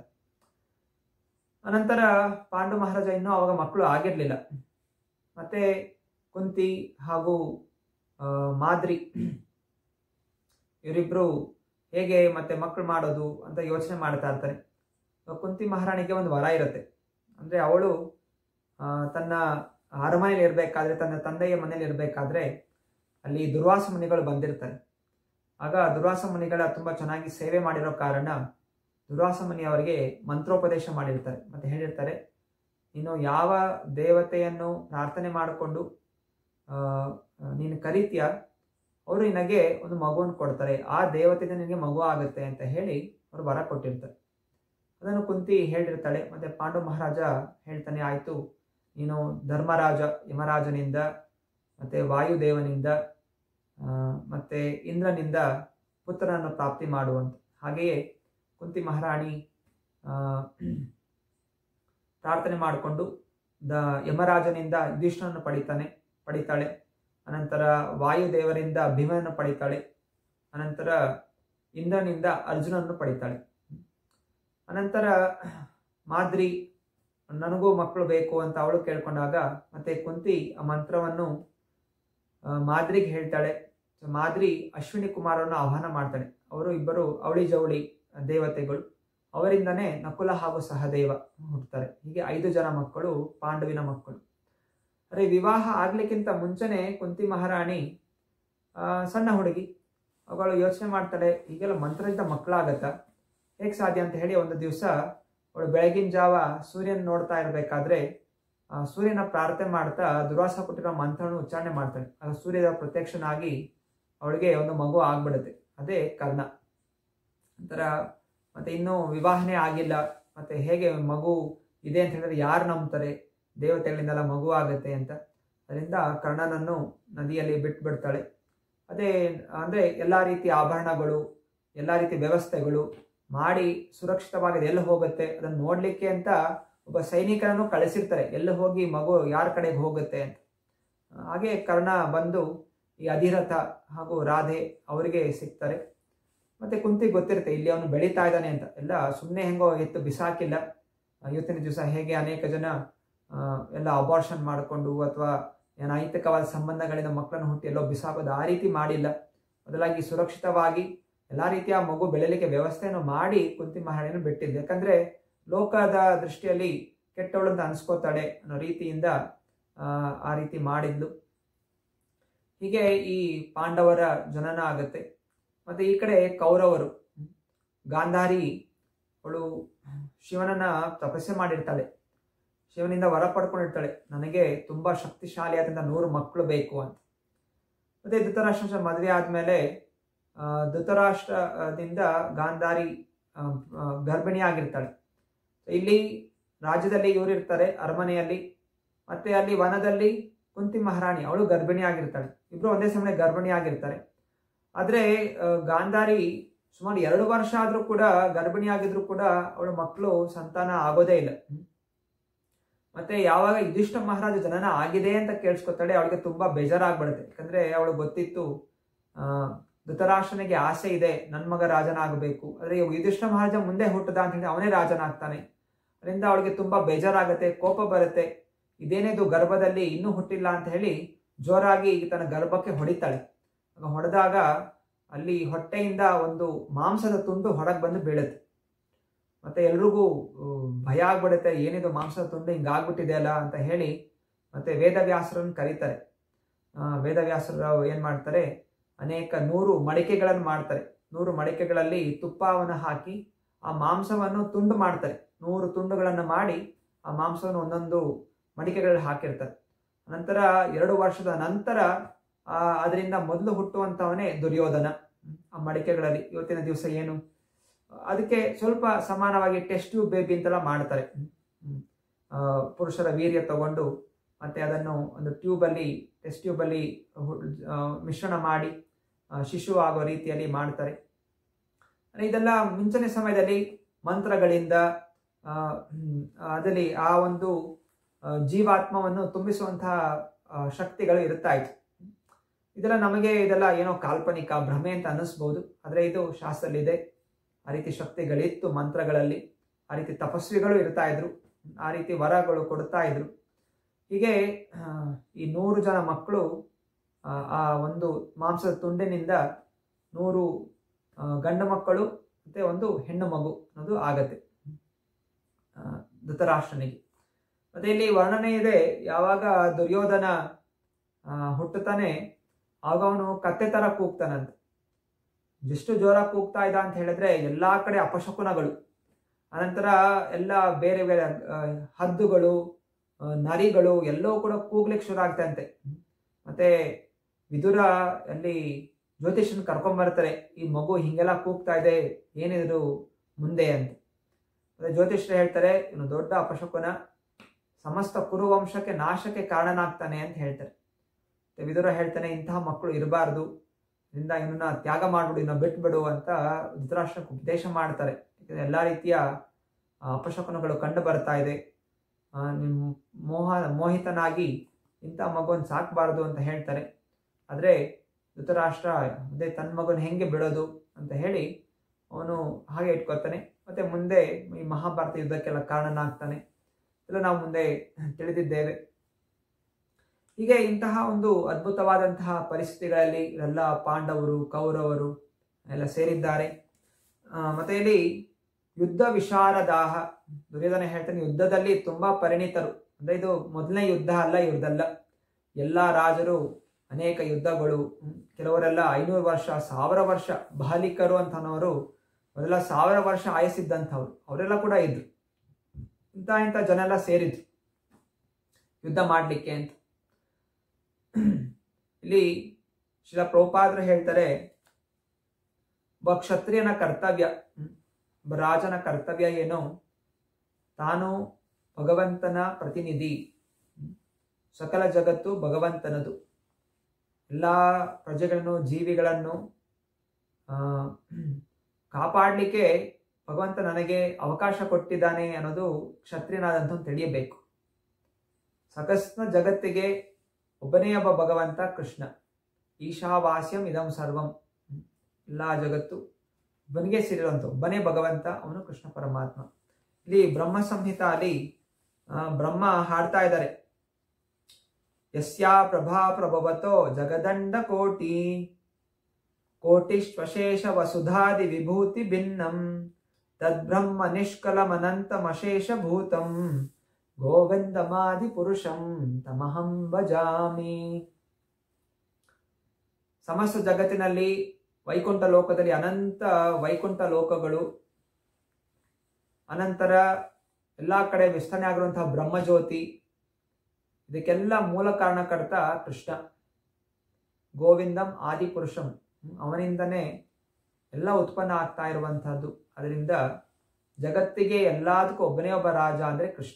ಅನಂತರ ಪಾಂಡು ಮಹಾರಾಜ ಇನ್ನೂ ಅವಾಗ ಮಕ್ಕಳು ಆಗಿರ್ಲಿಲ್ಲ ಮತ್ತೆ ಕುಂತಿ ಹಾಗೂ ಆ, ಮಾದ್ರಿ ಇವರಿಬ್ರು ಹೇಗೆ ಮತ್ತೆ ಮಕ್ಕಳು ಮಾಡೋದು ಅಂತ ಯೋಚನೆ ಮಾಡ್ತಾ ಇರ್ತಾರೆ ಇವಾಗ ಕುಂತಿ ಮಹಾರಾಣಿಗೆ ಒಂದು ವರ ಇರುತ್ತೆ ಅಂದ್ರೆ ಅವಳು ಆ, ತನ್ನ ಅರಮನೆಯಲ್ಲಿ ಇರಬೇಕಾದ್ರೆ ತನ್ನ ತಂದೆಯ ಮನೇಲಿ ಇರಬೇಕಾದ್ರೆ ಅಲ್ಲಿ ದುರ್ವಾಸ ಮುನಿಗಳು ಬಂದಿರ್ತಾರೆ ಆಗ ದುರ್ವಾಸ ಮುನಿಗಳ ತುಂಬಾ ಚೆನ್ನಾಗಿ ಸೇವೆ ಮಾಡಿರೋ ಕಾರಣ ದುರ್ವಾಸ ಮುನಿ ಅವರಿಗೆ ಮಂತ್ರೋಪದೇಶ ಮಾಡಿರ್ತಾರೆ ಮತ್ತೆ ಹೇಳಿರ್ತಾರೆ ನೀನು ಯಾವ ದೇವತೆಯನ್ನು ಪ್ರಾರ್ಥನೆ ಮಾಡಿಕೊಂಡು ಆ, ನೀನು ಕರೀತೀಯ ಅವರು ನಿನಗೆ ಒಂದು ಮಗುವನ್ನು ಕೊಡ್ತಾರೆ ಆ ದೇವತೆಯಿಂದ ನಿನಗೆ ಮಗು ಆಗುತ್ತೆ ಅಂತ ಹೇಳಿ ಅವರು ವರ ಕೊಟ್ಟಿರ್ತಾರೆ ಅದನ್ನು ಕುಂತಿ ಹೇಳಿರ್ತಾಳೆ ಮತ್ತೆ ಪಾಂಡು ಮಹಾರಾಜ ಹೇಳ್ತಾನೆ ಆಯ್ತು ನೀನು ಧರ್ಮರಾಜ ಯಮರಾಜನಿಂದ ಮತ್ತೆ ವಾಯುದೇವನಿಂದ ಆ, ಮತ್ತೆ ಇಂದ್ರನಿಂದ ಪುತ್ರನನ್ನು ಪ್ರಾಪ್ತಿ ಮಾಡುವಂತ ಹಾಗೆಯೇ ಕುಂತಿ ಮಹಾರಾಣಿ ಆ, ಪ್ರಾರ್ಥನೆ ಮಾಡಿಕೊಂಡು ದ ಯಮರಾಜನಿಂದ ಯುಧಿಷ್ಠನನ್ನು ಪಡಿತಾನೆ ಪಡಿತಾಳೆ ಅನಂತರ ವಾಯುದೇವರಿಂದ ಭೀಮನನ್ನು ಪಡಿತಾಳೆ ಅನಂತರ ಇಂದ್ರನಿಂದ ಅರ್ಜುನನ್ನು ಪಡಿತಾಳೆ ಅನಂತರ ಮಾದ್ರಿ ನನಗೂ ಮಕ್ಕಳು ಬೇಕು ಅಂತ ಅವಳು ಕೇಳ್ಕೊಂಡಾಗ ಮತ್ತೆ ಕುಂತಿ ಆ ಮಂತ್ರವನ್ನು ಆ, ಮಾದ್ರಿಗೆ ಹೇಳ್ತಾಳೆ So, ಮಾದ್ರಿ ಅಶ್ವಿನಿ ಕುಮಾರನ್ನು ಆಹ್ವಾನ ಮಾಡ್ತಾಳೆ ಅವರು ಇಬ್ಬರು ಅವಳಿ ಜವಳಿ ದೇವತೆಗಳು ಅವರಿಂದನೇ ನಕುಲ ಹಾಗೂ ಸಹದೇವ ಹುಟ್ಟುತ್ತಾರೆ ಹೀಗೆ ಐದು ಜನ ಮಕ್ಕಳು ಪಾಂಡವಿನ ಮಕ್ಕಳು ಅರೆ ವಿವಾಹ ಆಗ್ಲಿಕ್ಕಿಂತ ಮುಂಚೆನೆ ಕುಂತಿ ಮಹಾರಾಣಿ ಆ, ಸಣ್ಣ ಹುಡುಗಿ ಅವಳು ಯೋಚನೆ ಮಾಡ್ತಾಳೆ ಹೀಗೆಲ್ಲ ಮಂತ್ರದಿಂದ ಮಕ್ಕಳಾಗತ್ತಾ ಹೇಗೆ ಸಾಧ್ಯ ಅಂತ ಹೇಳಿ ಒಂದು ದಿವಸ ಅವಳು ಬೆಳಗಿನ ಜಾವ ಸೂರ್ಯನ ನೋಡ್ತಾ ಇರಬೇಕಾದ್ರೆ ಆ ಸೂರ್ಯನ ಪ್ರಾರ್ಥನೆ ಮಾಡ್ತಾ ದುರ್ವಾಸ ಕೊಟ್ಟಿರೋ ಮಂತ್ರವನ್ನು ಉಚ್ಚಾರಣೆ ಮಾಡ್ತಾಳೆ ಆಗ ಸೂರ್ಯದ ಪ್ರತ್ಯಕ್ಷನಾಗಿ ಅವಳಿಗೆ ಒಂದು ಮಗು ಆಗ್ಬಿಡುತ್ತೆ ಅದೇ ಕರ್ಣ ನಂತರ ಮತ್ತೆ ಇನ್ನೂ ವಿವಾಹನೇ ಆಗಿಲ್ಲ ಮತ್ತೆ ಹೇಗೆ ಮಗು ಇದೆ ಅಂತ ಹೇಳಿದ್ರೆ ಯಾರು ನಂಬ್ತಾರೆ ದೇವತೆಗಳಿಂದೆಲ್ಲ ಮಗು ಆಗುತ್ತೆ ಅಂತ ಅದರಿಂದ ಕರ್ಣನನ್ನು ನದಿಯಲ್ಲಿ ಬಿಟ್ಬಿಡ್ತಾಳೆ ಅದೇ ಅಂದ್ರೆ ಎಲ್ಲಾ ರೀತಿಯ ಆಭರಣಗಳು ಎಲ್ಲಾ ರೀತಿಯ ವ್ಯವಸ್ಥೆಗಳು ಮಾಡಿ ಸುರಕ್ಷಿತವಾಗಿ ಎಲ್ಲಿ ಹೋಗುತ್ತೆ ಅದನ್ನು ನೋಡ್ಲಿಕ್ಕೆ ಅಂತ ಒಬ್ಬ ಸೈನಿಕರನ್ನು ಕಳಿಸಿರ್ತಾರೆ ಎಲ್ಲಿ ಹೋಗಿ ಮಗು ಯಾರ ಕಡೆಗೆ ಹೋಗುತ್ತೆ ಅಂತ ಹಾಗೆ ಕರ್ಣ ಬಂದು ಈ ಅಧಿರಥ ಹಾಗೂ ರಾಧೆ ಅವರಿಗೆ ಸಿಗ್ತಾರೆ ಮತ್ತೆ ಕುಂತಿ ಗೊತ್ತಿರುತ್ತೆ ಇಲ್ಲಿ ಅವನು ಬೆಳೀತಾ ಇದ್ದಾನೆ ಅಂತ ಎಲ್ಲ ಸುಮ್ಮನೆ ಹೆಂಗೋ ಎತ್ತು ಬಿಸಾಕಿಲ್ಲ ಆ, ಇವತ್ತಿನ ದಿವಸ ಹೇಗೆ ಅನೇಕ ಜನ ಆ, ಎಲ್ಲ ಅಬಾರ್ಷನ್ ಮಾಡಿಕೊಂಡು ಅಥವಾ ಅನೈತಿಕವಾದ ಸಂಬಂಧಗಳಿಂದ ಮಕ್ಕಳನ್ನು ಹುಟ್ಟಿ ಎಲ್ಲೋ ಬಿಸಾಕೋದು ಆ ರೀತಿ ಮಾಡಿಲ್ಲ ಬದಲಾಗಿ ಸುರಕ್ಷಿತವಾಗಿ ಎಲ್ಲಾ ರೀತಿಯ ಮಗು ಬೆಳೆಯಲಿಕ್ಕೆ ವ್ಯವಸ್ಥೆಯನ್ನು ಮಾಡಿ ಕುಂತಿ ಮಹಾರಾಣಿಯನ್ನು ಬಿಟ್ಟಿದ್ದು ಯಾಕಂದ್ರೆ ಲೋಕದ ದೃಷ್ಟಿಯಲ್ಲಿ ಕೆಟ್ಟವಳು ಅಂತ ಅನ್ಸ್ಕೋತಾಳೆ ಅನ್ನೋ ರೀತಿಯಿಂದ ಆ, ಆ ರೀತಿ ಮಾಡಿದ್ಲು ಹೀಗೆ ಈ ಪಾಂಡವರ ಜನನ ಆಗುತ್ತೆ ಮತ್ತೆ ಈ ಕಡೆ ಕೌರವರು ಹ್ಮ್. ಗಾಂಧಾರಿ ಅವಳು ಶಿವನನ್ನ ತಪಸ್ಸೆ ಮಾಡಿರ್ತಾಳೆ ಶಿವನಿಂದ ವರ ಪಡ್ಕೊಂಡಿರ್ತಾಳೆ ನನಗೆ ತುಂಬಾ ಶಕ್ತಿಶಾಲಿಯಾದಂಥ ನೂರು ಮಕ್ಕಳು ಬೇಕು ಅಂತ ಮತ್ತೆ ಧೃತರಾಷ್ಟ್ರ ಮದುವೆ ಆದ್ಮೇಲೆ ಆ, ಧೃತರಾಷ್ಟ್ರದಿಂದ ಗಾಂಧಾರಿ ಆ, ಆ, ಗರ್ಭಿಣಿ ಆಗಿರ್ತಾಳೆ ಇಲ್ಲಿ ರಾಜ್ಯದಲ್ಲಿ ಇವರು ಇರ್ತಾರೆ ಅರಮನೆಯಲ್ಲಿ ಮತ್ತೆ ಅಲ್ಲಿ ವನದಲ್ಲಿ ಕುಂತಿ ಮಹಾರಾಣಿ ಅವಳು ಗರ್ಭಿಣಿ ಆಗಿರ್ತಾಳೆ ಇಬ್ರು ಒಂದೇ ಸಮಯ ಗರ್ಭಿಣಿ ಆಗಿರ್ತಾರೆ ಆದ್ರೆ ಆ, ಗಾಂಧಾರಿ ಸುಮಾರು ಎರಡು ವರ್ಷ ಆದ್ರೂ ಕೂಡ ಗರ್ಭಿಣಿ ಆಗಿದ್ರು ಕೂಡ ಅವಳ ಮಕ್ಕಳು ಸಂತಾನ ಆಗೋದೇ ಇಲ್ಲ ಹ್ಮ್. ಮತ್ತೆ ಯಾವಾಗ ಯುಧಿಷ್ಠ ಮಹಾರಾಜ ಜನನ ಆಗಿದೆ ಅಂತ ಕೇಳಿಸ್ಕೊತಾಳೆ ಅವಳಿಗೆ ತುಂಬಾ ಬೇಜಾರಾಗ್ಬಿಡುತ್ತೆ ಯಾಕಂದ್ರೆ ಅವಳು ಗೊತ್ತಿತ್ತು ಆ ಧೃತರಾಷ್ಟ್ರನಿಗೆ ಆಸೆ ಇದೆ ನನ್ನ ಮಗ ರಾಜನಾಗಬೇಕು ಆದ್ರೆ ಇವಾಗ ಯುಧಿಷ್ಠ ಮಹಾರಾಜ ಮುಂದೆ ಹುಟ್ಟದ ಅಂತ ಹೇಳಿ ಅವನೇ ರಾಜನಾಗ್ತಾನೆ ಅದರಿಂದ ಅವಳಿಗೆ ತುಂಬಾ ಬೇಜಾರಾಗುತ್ತೆ ಕೋಪ ಬರುತ್ತೆ ಇದೇನಿದು ಗರ್ಭದಲ್ಲಿ ಇನ್ನೂ ಹುಟ್ಟಿಲ್ಲ ಅಂತ ಹೇಳಿ ಜೋರಾಗಿ ತನ್ನ ಗರ್ಭಕ್ಕೆ ಹೊಡಿತಾಳೆ ಆಗ ಹೊಡೆದಾಗ ಅಲ್ಲಿ ಹೊಟ್ಟೆಯಿಂದ ಒಂದು ಮಾಂಸದ ತುಂಡು ಹೊರಗೆ ಬಂದು ಬೀಳುತ್ತೆ ಮತ್ತೆ ಎಲ್ರಿಗೂ ಆ, ಭಯ ಆಗ್ಬಿಡುತ್ತೆ ಏನಿದು ಮಾಂಸದ ತುಂಡು ಹಿಂಗಾಗ್ಬಿಟ್ಟಿದೆ ಅಲ್ಲ ಅಂತ ಹೇಳಿ ಮತ್ತೆ ವೇದವ್ಯಾಸರನ್ನು ಕರೀತಾರೆ ಆ, ವೇದವ್ಯಾಸರು ಏನ್ ಮಾಡ್ತಾರೆ ಅನೇಕ ನೂರು ಮಡಿಕೆಗಳನ್ನು ಮಾಡ್ತಾರೆ ನೂರು ಮಡಿಕೆಗಳಲ್ಲಿ ತುಪ್ಪವನ್ನು ಹಾಕಿ ಆ ಮಾಂಸವನ್ನು ತುಂಡು ಮಾಡ್ತಾರೆ ನೂರು ತುಂಡುಗಳನ್ನು ಮಾಡಿ ಆ ಮಾಂಸವನ್ನು ಒಂದೊಂದು ಮಡಿಕೆಗಳಲ್ಲಿ ಹಾಕಿರ್ತಾರೆ ನಂತರ ಎರಡು ವರ್ಷದ ನಂತರ ಆ ಅದರಿಂದ ಮೊದಲು ಹುಟ್ಟುವಂತವನೇ ದುರ್ಯೋಧನ ಹ್ಮ್. ಆ ಮಡಿಕೆಗಳಲ್ಲಿ ಇವತ್ತಿನ ದಿವಸ ಏನು ಅದಕ್ಕೆ ಸ್ವಲ್ಪ ಸಮಾನವಾಗಿ ಟೆಸ್ಟ್ ಟ್ಯೂಬ್ ಬೇಬಿ ಅಂತೆಲ್ಲ ಮಾಡ್ತಾರೆ ಹ್ಮ್. ಹ್ಮ್. ಆ, ಪುರುಷರ ವೀರ್ಯ ತಗೊಂಡು ಮತ್ತೆ ಅದನ್ನು ಒಂದು ಟ್ಯೂಬಲ್ಲಿ ಟೆಸ್ಟ್ ಟ್ಯೂಬಲ್ಲಿ ಮಿಶ್ರಣ ಮಾಡಿ ಆ, ಶಿಶು ಆಗೋ ರೀತಿಯಲ್ಲಿ ಮಾಡ್ತಾರೆ ಅಂದ್ರೆ ಇದೆಲ್ಲ ಮುಂಚೆನೆ ಸಮಯದಲ್ಲಿ ಮಂತ್ರಗಳಿಂದ ಆ, ಹ್ಮ್, ಅದರಲ್ಲಿ ಆ ಒಂದು ಆ, ಜೀವಾತ್ಮವನ್ನು ತುಂಬಿಸುವಂತಹ ಆ, ಶಕ್ತಿಗಳು ಇರುತ್ತಾ ಇತ್ತು ಇದೆಲ್ಲ ನಮಗೆ ಇದೆಲ್ಲ ಏನೋ ಕಾಲ್ಪನಿಕ ಭ್ರಮೆ ಅಂತ ಅನ್ನಿಸ್ಬೋದು ಆದರೆ ಇದು ಶಾಸ್ತ್ರದಲ್ಲಿದೆ ಆ ರೀತಿ ಶಕ್ತಿಗಳಿತ್ತು ಮಂತ್ರಗಳಲ್ಲಿ ಆ ರೀತಿ ತಪಸ್ವಿಗಳು ಇರ್ತಾ ಇದ್ರು ಆ ರೀತಿ ವರಗಳು ಕೊಡ್ತಾ ಇದ್ರು ಹೀಗೆ ಆ, ಈ ನೂರು ಜನ ಮಕ್ಕಳು ಆ, ಆ ಒಂದು ಮಾಂಸದ ತುಂಡಿನಿಂದ ನೂರು ಆ, ಗಂಡು ಮಕ್ಕಳು ಮತ್ತೆ ಒಂದು ಹೆಣ್ಣು ಮಗು ಅನ್ನೋದು ಆಗತ್ತೆ ಆ, ಧೃತರಾಷ್ಟ್ರನಿಗೆ ಮತ್ತೆ ಇಲ್ಲಿ ವರ್ಣನೆ ಇದೆ ಯಾವಾಗ ದುರ್ಯೋಧನ ಆ, ಹುಟ್ಟುತ್ತಾನೆ ಆಗ ಅವನು ಕತ್ತೆ ತರ ಕೂಗ್ತಾನಂತ ಎಷ್ಟು ಜೋರಾಗಿ ಕೂಗ್ತಾ ಇದ್ದ ಅಂತ ಹೇಳಿದ್ರೆ ಎಲ್ಲಾ ಕಡೆ ಅಪಶಕುನಗಳು ಅನಂತರ ಎಲ್ಲ ಬೇರೆ ಬೇರೆ ಆ, ಹದ್ದುಗಳು ಆ, ನರಿಗಳು ಎಲ್ಲವೂ ಕೂಡ ಕೂಗ್ಲಿಕ್ಕೆ ಶುರು ಆಗ್ತಂತೆ ಮತ್ತೆ ವಿದುರ ಅಲ್ಲಿ ಜ್ಯೋತಿಷನ್ ಕರ್ಕೊಂಡ್ ಬರ್ತಾರೆ ಈ ಮಗು ಹಿಂಗೆಲ್ಲ ಕೂಗ್ತಾ ಇದೆ ಏನಿದ್ರು ಮುಂದೆ ಅಂತ ಮತ್ತೆ ಜ್ಯೋತಿಷ್ಯರು ಹೇಳ್ತಾರೆ ಇವನು ದೊಡ್ಡ ಅಪಶಕುನ ಸಮಸ್ತ ಕುರುವಂಶಕ್ಕೆ ನಾಶಕ್ಕೆ ಕಾರಣನಾಗ್ತಾನೆ ಅಂತ ಹೇಳ್ತಾರೆ ಮತ್ತೆ ವಿದುರ ಹೇಳ್ತಾನೆ ಇಂತಹ ಮಕ್ಕಳು ಇರಬಾರ್ದು ಇದರಿಂದ ಇವನ್ನ ತ್ಯಾಗ ಮಾಡ್ಬಿಡು ಇನ್ನ ಬಿಟ್ಬಿಡು ಅಂತ ಧೃತರಾಷ್ಟ್ರಕ್ಕೆ ಉಪದೇಶ ಮಾಡ್ತಾರೆ ಯಾಕಂದ್ರೆ ಎಲ್ಲಾ ರೀತಿಯ ಆ, ಅಪಶಕುನಗಳು ಕಂಡು ಬರ್ತಾ ಇದೆ ಆ, ನಿಮ್ ಮೋಹ ಮೋಹಿತನಾಗಿ ಇಂಥ ಮಗುವನ್ನು ಸಾಕಬಾರ್ದು ಅಂತ ಹೇಳ್ತಾರೆ ಆದರೆ ಧೃತರಾಷ್ಟ್ರ ಅದೇ ತನ್ನ ಮಗನ ಹೆಂಗೆ ಬಿಡೋದು ಅಂತ ಹೇಳಿ ಅವನು ಹಾಗೆ ಇಟ್ಕೋತಾನೆ ಮತ್ತೆ ಮುಂದೆ ಈ ಮಹಾಭಾರತ ಯುದ್ಧಕ್ಕೆಲ್ಲ ಕಾರಣನಾಗ್ತಾನೆ ಎಲ್ಲ ನಾವು ಮುಂದೆ ತಿಳಿದಿದ್ದೇವೆ ಹೀಗೆ ಇಂತಹ ಒಂದು ಅದ್ಭುತವಾದಂತಹ ಪರಿಸ್ಥಿತಿಗಳಲ್ಲಿ ಎಲ್ಲ ಪಾಂಡವರು ಕೌರವರು ಎಲ್ಲ ಸೇರಿದ್ದಾರೆ ಆ, ಮತ್ತೆ ಇಲ್ಲಿ ಯುದ್ಧ ವಿಶಾರದಾಹ ದುರ್ಯೋಧನ ಹೇಳ್ತಾನೆ ಯುದ್ಧದಲ್ಲಿ ತುಂಬಾ ಪರಿಣಿತರು ಅಂದ್ರೆ ಇದು ಮೊದಲನೇ ಯುದ್ಧ ಅಲ್ಲ ಇವ್ರದಲ್ಲ ಎಲ್ಲಾ ರಾಜರು ಅನೇಕ ಯುದ್ಧಗಳು ಹ್ಮ್, ಕೆಲವರೆಲ್ಲ ಐನೂರು ವರ್ಷ ಸಾವಿರ ವರ್ಷ ಬಾಲಿಕರು ಅಂತನವರು ಅವರೆಲ್ಲ ಸಾವಿರ ವರ್ಷ ಆಯಸ್ಸಿದ್ದಂಥವ್ರು ಅವರೆಲ್ಲ ಕೂಡ ಇದ್ರು ಇಂಥ ಇಂಥ ಜನ ಎಲ್ಲ ಸೇರಿದ್ರು ಯುದ್ಧ ಮಾಡಲಿಕ್ಕೆ ಅಂತ ಇಲ್ಲಿ ಶಿಲ ಪ್ರಭುಪಾದರು ಹೇಳ್ತಾರೆ ಒಬ್ಬ ಕ್ಷತ್ರಿಯನ ಕರ್ತವ್ಯ ಹ್ಮ್, ಒಬ್ಬ ರಾಜನ ಕರ್ತವ್ಯ ಏನು ತಾನು ಭಗವಂತನ ಪ್ರತಿನಿಧಿ ಹ್ಮ್, ಸಕಲ ಜಗತ್ತು ಭಗವಂತನದು ಎಲ್ಲ ಪ್ರಜೆಗಳನ್ನು ಜೀವಿಗಳನ್ನು ಆ, ಕಾಪಾಡಲಿಕ್ಕೆ ಭಗವಂತ ನನಗೆ ಅವಕಾಶ ಕೊಟ್ಟಿದ್ದಾನೆ ಅನ್ನೋದು ಕ್ಷತ್ರಿಯನಾದಂಥ ತಿಳಿಯಬೇಕು ಸಕಸ್ನ ಜಗತ್ತಿಗೆ ಒಬ್ಬನೇ ಒಬ್ಬ ಭಗವಂತ ಕೃಷ್ಣ ಈಶಾವಾಸ್ಯಂ ಇದಂ ಸರ್ವಂ ಎಲ್ಲ ಜಗತ್ತು ಒಬ್ಬನಿಗೆ ಸೇರಿರುವಂತ ಒಬ್ಬನೇ ಭಗವಂತ ಅವನು ಕೃಷ್ಣ ಪರಮಾತ್ಮ ಇಲ್ಲಿ ಬ್ರಹ್ಮ ಸಂಹಿತ ಅಲ್ಲಿ ಆ, ಬ್ರಹ್ಮ ಹಾಡ್ತಾ ಇದ್ದಾರೆ ಯಸ್ಯಾ ಪ್ರಭಾ ಪ್ರಭವತೋ ಜಗದಂಡ ಕೋಟಿ ಕೋಟಿಶ್ವಶೇಷ ವಸುಧಾದಿ ವಿಭೂತಿ ಭಿನ್ನಂ ತದ್ಬ್ರಹ್ಮ ನಿಷ್ಕಲಮನಂತಮಶೇಷ ಭೂತಂ ಗೋವಿಂದಮಾದಿ ಪುರುಷಂ ತಮಹಂ ಭಜಾಮಿ ಸಮಸ್ತ ಜಗತ್ತಿನಲ್ಲಿ ವೈಕುಂಠ ಲೋಕದಲ್ಲಿ ಅನಂತ ವೈಕುಂಠ ಲೋಕಗಳು ಅನಂತರ ಎಲ್ಲ ಕಡೆ ವಿಸ್ತರಣೆ ಆಗಿರುವಂತಹ ಬ್ರಹ್ಮಜ್ಯೋತಿ ಇದಕ್ಕೆಲ್ಲ ಮೂಲ ಕಾರಣಕರ್ತ ಕೃಷ್ಣ ಗೋವಿಂದಂ ಆದಿಪುರುಷಂ ಅವನಿಂದನೇ ಎಲ್ಲ ಉತ್ಪನ್ನ ಆಗ್ತಾ ಇರುವಂತಹದ್ದು ಅದರಿಂದ ಜಗತ್ತಿಗೆ ಎಲ್ಲದಕ್ಕೂ ಒಬ್ಬನೇ ಒಬ್ಬ ರಾಜ ಅಂದ್ರೆ ಕೃಷ್ಣ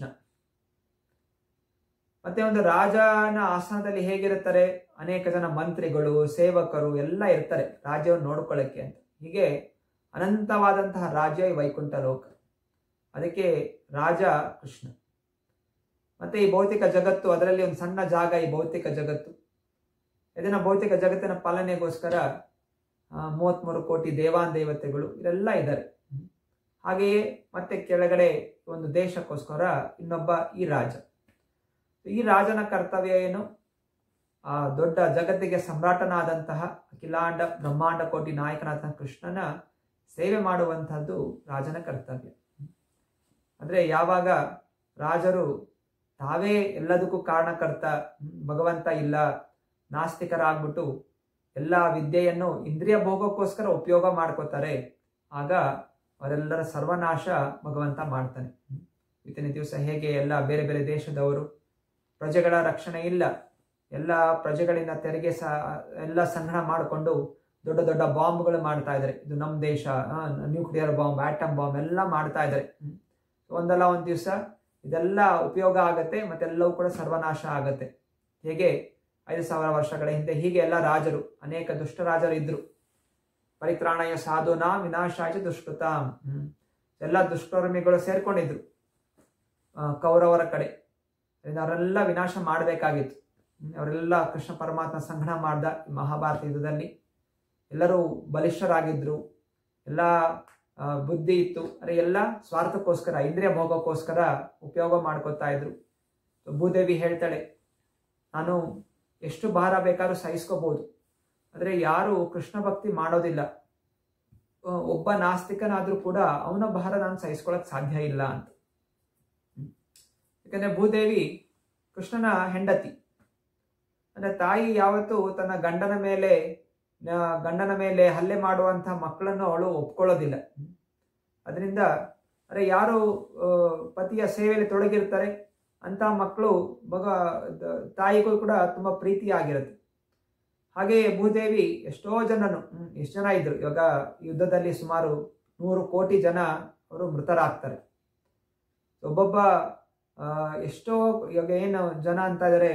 ಮತ್ತೆ ಒಂದು ರಾಜನ ಆಸ್ಥಾನದಲ್ಲಿ ಹೇಗಿರುತ್ತಾರೆ ಅನೇಕ ಜನ ಮಂತ್ರಿಗಳು ಸೇವಕರು ಎಲ್ಲ ಇರ್ತಾರೆ ರಾಜ್ಯವನ್ನು ನೋಡ್ಕೊಳ್ಳಕ್ಕೆ ಅಂತ ಹೀಗೆ ಅನಂತವಾದಂತಹ ರಾಜ್ಯ ಈ ವೈಕುಂಠ ಲೋಕ ಅದಕ್ಕೆ ರಾಜ ಕೃಷ್ಣ ಮತ್ತೆ ಈ ಭೌತಿಕ ಜಗತ್ತು ಅದರಲ್ಲಿ ಒಂದು ಸಣ್ಣ ಜಾಗ ಈ ಭೌತಿಕ ಜಗತ್ತು ಇದನ್ನ ಭೌತಿಕ ಜಗತ್ತಿನ ಪಾಲನೆಗೋಸ್ಕರ ಮೂವತ್ಮೂರು ಕೋಟಿ ದೇವಾನ್ ದೇವತೆಗಳು ಇವರೆಲ್ಲ ಇದ್ದಾರೆ ಹಾಗೆಯೇ ಮತ್ತೆ ಕೆಳಗಡೆ ಒಂದು ದೇಶಕ್ಕೋಸ್ಕರ ಇನ್ನೊಬ್ಬ ಈ ರಾಜ ಈ ರಾಜನ ಕರ್ತವ್ಯ ಏನು ಆ ದೊಡ್ಡ ಜಗತ್ತಿಗೆ ಸಮ್ರಾಟನಾದಂತಹ ಅಖಿಲಾಂಡ ಬ್ರಹ್ಮಾಂಡ ಕೋಟಿ ನಾಯಕನಾದಂತಹ ಕೃಷ್ಣನ ಸೇವೆ ಮಾಡುವಂತಹದ್ದು ರಾಜನ ಕರ್ತವ್ಯ ಅಂದ್ರೆ ಯಾವಾಗ ರಾಜರು ತಾವೇ ಎಲ್ಲದಕ್ಕೂ ಕಾರಣಕರ್ತ ಭಗವಂತ ಇಲ್ಲ ನಾಸ್ತಿಕರಾಗ್ಬಿಟ್ಟು ಎಲ್ಲ ವಿದ್ಯೆಯನ್ನು ಇಂದ್ರಿಯ ಭೋಗಕ್ಕೋಸ್ಕರ ಉಪಯೋಗ ಮಾಡ್ಕೋತಾರೆ ಆಗ ಅವರೆಲ್ಲರ ಸರ್ವನಾಶ ಭಗವಂತ ಮಾಡ್ತಾನೆ ಇವತ್ತಿನ ದಿವಸ ಹೇಗೆ ಎಲ್ಲ ಬೇರೆ ಬೇರೆ ದೇಶದವರು ಪ್ರಜೆಗಳ ರಕ್ಷಣೆ ಇಲ್ಲ ಎಲ್ಲ ಪ್ರಜೆಗಳಿಂದ ತೆರಿಗೆ ಸ ಎಲ್ಲ ಸಂಗ್ರಹ ಮಾಡಿಕೊಂಡು ದೊಡ್ಡ ದೊಡ್ಡ ಬಾಂಬ್ಗಳು ಮಾಡ್ತಾ ಇದ್ದಾರೆ ಇದು ನಮ್ಮ ದೇಶ ನ್ಯೂಕ್ಲಿಯರ್ ಬಾಂಬ್ ಆಟಮ್ ಬಾಂಬ್ ಎಲ್ಲ ಮಾಡ್ತಾ ಇದ್ದಾರೆ ಒಂದಲ್ಲ ಒಂದು ದಿವಸ ಇದೆಲ್ಲ ಉಪಯೋಗ ಆಗತ್ತೆ ಮತ್ತೆಲ್ಲವೂ ಕೂಡ ಸರ್ವನಾಶ ಆಗತ್ತೆ ಹೇಗೆ ಐದು ಸಾವಿರ ವರ್ಷಗಳ ಹಿಂದೆ ಹೀಗೆ ಎಲ್ಲ ರಾಜರು ಅನೇಕ ದುಷ್ಟ ರಾಜರು ಇದ್ರು ಪರಿತ್ರಾಣಯ ಸಾಧುನ ವಿನಾಶಾಚ ದುಷ್ಕೃತ ಎಲ್ಲ ದುಷ್ಕರ್ಮಿಗಳು ಸೇರ್ಕೊಂಡಿದ್ರು ಕೌರವರ ಕಡೆ ಅವರೆಲ್ಲ ವಿನಾಶ ಮಾಡಬೇಕಾಗಿತ್ತು ಅವರೆಲ್ಲ ಕೃಷ್ಣ ಪರಮಾತ್ಮ ಸಂಗ್ರಹ ಮಾಡ್ದ ಮಹಾಭಾರತ ಯುದ್ಧದಲ್ಲಿ ಎಲ್ಲರೂ ಬಲಿಷ್ಠರಾಗಿದ್ರು ಎಲ್ಲ ಬುದ್ಧಿ ಇತ್ತು ಅರೆ ಎಲ್ಲ ಸ್ವಾರ್ಥಕ್ಕೋಸ್ಕರ ಇಂದ್ರಿಯ ಭೋಗಕ್ಕೋಸ್ಕರ ಉಪಯೋಗ ಮಾಡ್ಕೋತಾ ಇದ್ರು ಭೂದೇವಿ ಹೇಳ್ತಾಳೆ ನಾನು ಎಷ್ಟು ಭಾರ ಬೇಕಾದ್ರೂ ಸಹಿಸ್ಕೋಬಹುದು ಆದರೆ ಯಾರು ಕೃಷ್ಣ ಭಕ್ತಿ ಮಾಡೋದಿಲ್ಲ ಒಬ್ಬ ನಾಸ್ತಿಕನಾದ್ರೂ ಕೂಡ ಅವನ ಭಾರ ನಾನು ಸಹಿಸ್ಕೊಳಕ್ ಸಾಧ್ಯ ಇಲ್ಲ ಅಂತ ಯಾಕಂದ್ರೆ ಭೂದೇವಿ ಕೃಷ್ಣನ ಹೆಂಡತಿ ಅಂದ್ರೆ ತಾಯಿ ಯಾವತ್ತೂ ತನ್ನ ಗಂಡನ ಮೇಲೆ ಗಂಡನ ಮೇಲೆ ಹಲ್ಲೆ ಮಾಡುವಂತಹ ಮಕ್ಕಳನ್ನು ಅವಳು ಒಪ್ಕೊಳ್ಳೋದಿಲ್ಲ ಅದರಿಂದ ಅರೆ ಯಾರು ಪತಿಯ ಸೇವೆಯಲ್ಲಿ ತೊಡಗಿರ್ತಾರೆ ಅಂತ ಮಕ್ಕಳು ಭಗ ತಾಯಿಗೂ ಕೂಡ ತುಂಬಾ ಪ್ರೀತಿಯಾಗಿರುತ್ತೆ ಹಾಗೆ ಭೂದೇವಿ ಎಷ್ಟೋ ಜನನು ಎಷ್ಟು ಜನ ಇದ್ರು ಇವಾಗ ಯುದ್ಧದಲ್ಲಿ ಸುಮಾರು ನೂರು ಕೋಟಿ ಜನ ಅವರು ಮೃತರಾಗ್ತಾರೆ ಒಬ್ಬೊಬ್ಬ ಎಷ್ಟೋ ಇವಾಗ ಏನು ಜನ ಅಂತ ಇದ್ದಾರೆ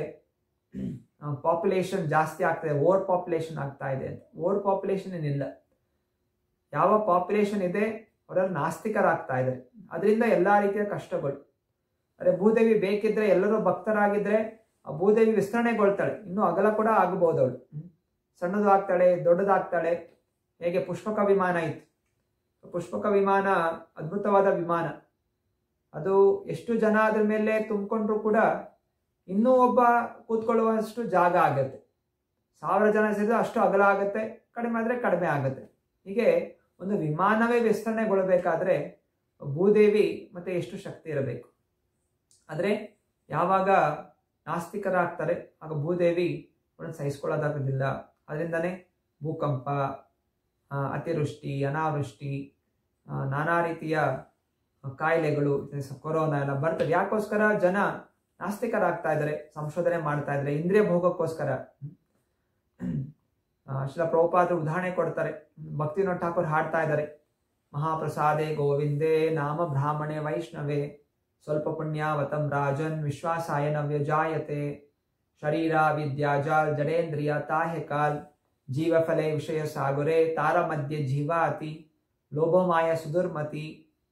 ಪಾಪ್ಯುಲೇಷನ್ ಜಾಸ್ತಿ ಆಗ್ತಾ ಇದೆ ಓವರ್ ಪಾಪ್ಯುಲೇಷನ್ ಆಗ್ತಾ ಇದೆ ಅಂತ ಓವರ್ ಪಾಪ್ಯುಲೇಷನ್ ಏನಿಲ್ಲ ಯಾವ ಪಾಪ್ಯುಲೇಷನ್ ಇದೆ ಅವರೆಲ್ಲ ನಾಸ್ತಿಕರಾಗ್ತಾ ಇದ್ದಾರೆ ಅದರಿಂದ ಎಲ್ಲಾ ರೀತಿಯ ಕಷ್ಟಗಳು ಅರೆ ಭೂದೇವಿ ಬೇಕಿದ್ರೆ ಎಲ್ಲರೂ ಭಕ್ತರಾಗಿದ್ರೆ ಆ ಭೂದೇವಿ ವಿಸ್ತರಣೆಗೊಳ್ತಾಳೆ ಇನ್ನೂ ಅಗಲ ಕೂಡ ಆಗಬಹುದು ಅವಳು ಸಣ್ಣದು ಆಗ್ತಾಳೆ ದೊಡ್ಡದಾಗ್ತಾಳೆ ಹೇಗೆ ಪುಷ್ಪಕ ವಿಮಾನ ಇತ್ತು ಪುಷ್ಪಕ ವಿಮಾನ ಅದ್ಭುತವಾದ ವಿಮಾನ ಅದು ಎಷ್ಟು ಜನ ಅದ್ರ ಮೇಲೆ ತುಂಬಿಕೊಂಡ್ರು ಕೂಡ ಇನ್ನೂ ಒಬ್ಬ ಕೂತ್ಕೊಳ್ಳುವಷ್ಟು ಜಾಗ ಆಗತ್ತೆ ಸಾವಿರ ಜನ ಸೇರಿದ್ರೆ ಅಷ್ಟು ಅಗಲ ಆಗತ್ತೆ ಕಡಿಮೆ ಆದ್ರೆ ಕಡಿಮೆ ಆಗತ್ತೆ ಹೀಗೆ ಒಂದು ವಿಮಾನವೇ ವಿಸ್ತರಣೆಗೊಳ್ಳಬೇಕಾದ್ರೆ ಭೂದೇವಿ ಮತ್ತೆ ಎಷ್ಟು ಶಕ್ತಿ ಇರಬೇಕು ಆದರೆ ಯಾವಾಗ ನಾಸ್ತಿಕರಾಗ್ತಾರೆ ಆಗ ಭೂದೇವಿ ಅವಳನ್ನು ಸಹಿಸ್ಕೊಳ್ಳೋದಾಗೋದಿಲ್ಲ ಅದರಿಂದನೇ ಭೂಕಂಪ ಅತಿವೃಷ್ಟಿ ಅನಾವೃಷ್ಟಿ ನಾನಾ ರೀತಿಯ ಕಾಯಿಲೆಗಳು ಕೊರೋನಾ ಎಲ್ಲ ಬರ್ತದೆ ಯಾಕೋಸ್ಕರ ಜನ ನಾಸ್ತಿಕರಾಗ್ತಾ ಇದ್ದಾರೆ ಸಂಶೋಧನೆ ಮಾಡ್ತಾ ಇದ್ದಾರೆ ಇಂದ್ರಿಯ ಭೋಗಕ್ಕೋಸ್ಕರ ಶಿಲ ಪ್ರಭುಪಾದರು ಉದಾಹರಣೆ ಕೊಡ್ತಾರೆ ಭಕ್ತಿನೋ ಠಾಕೂರ್ ಹಾಡ್ತಾ ಇದ್ದಾರೆ ಮಹಾಪ್ರಸಾದೆ ಗೋವಿಂದೇ ನಾಮ ಬ್ರಾಹ್ಮಣೆ ವೈಷ್ಣವೇ ಸ್ವಲ್ಪ ಪುಣ್ಯಾವತಂ ರಾಜನ್ ವಿಶ್ವಾಸಾಯ ನವ್ಯಜಾಯತೆ ಶರೀರ ವಿದ್ಯಾಜಾಲ್ ಜಡೇಂದ್ರಿಯ ತಾಹೆ ಕಾಲ್ ಜೀವಫಲೆ ವಿಷಯ ಸಾಗುರೆ ತಾರ ಮಧ್ಯೆ ಜೀವಾತಿ ಲೋಭಮಾಯ ಸುದುರ್ಮತಿ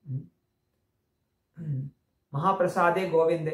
ಮಹಾಪ್ರಸಾದೆ ಗೋವಿಂದೆ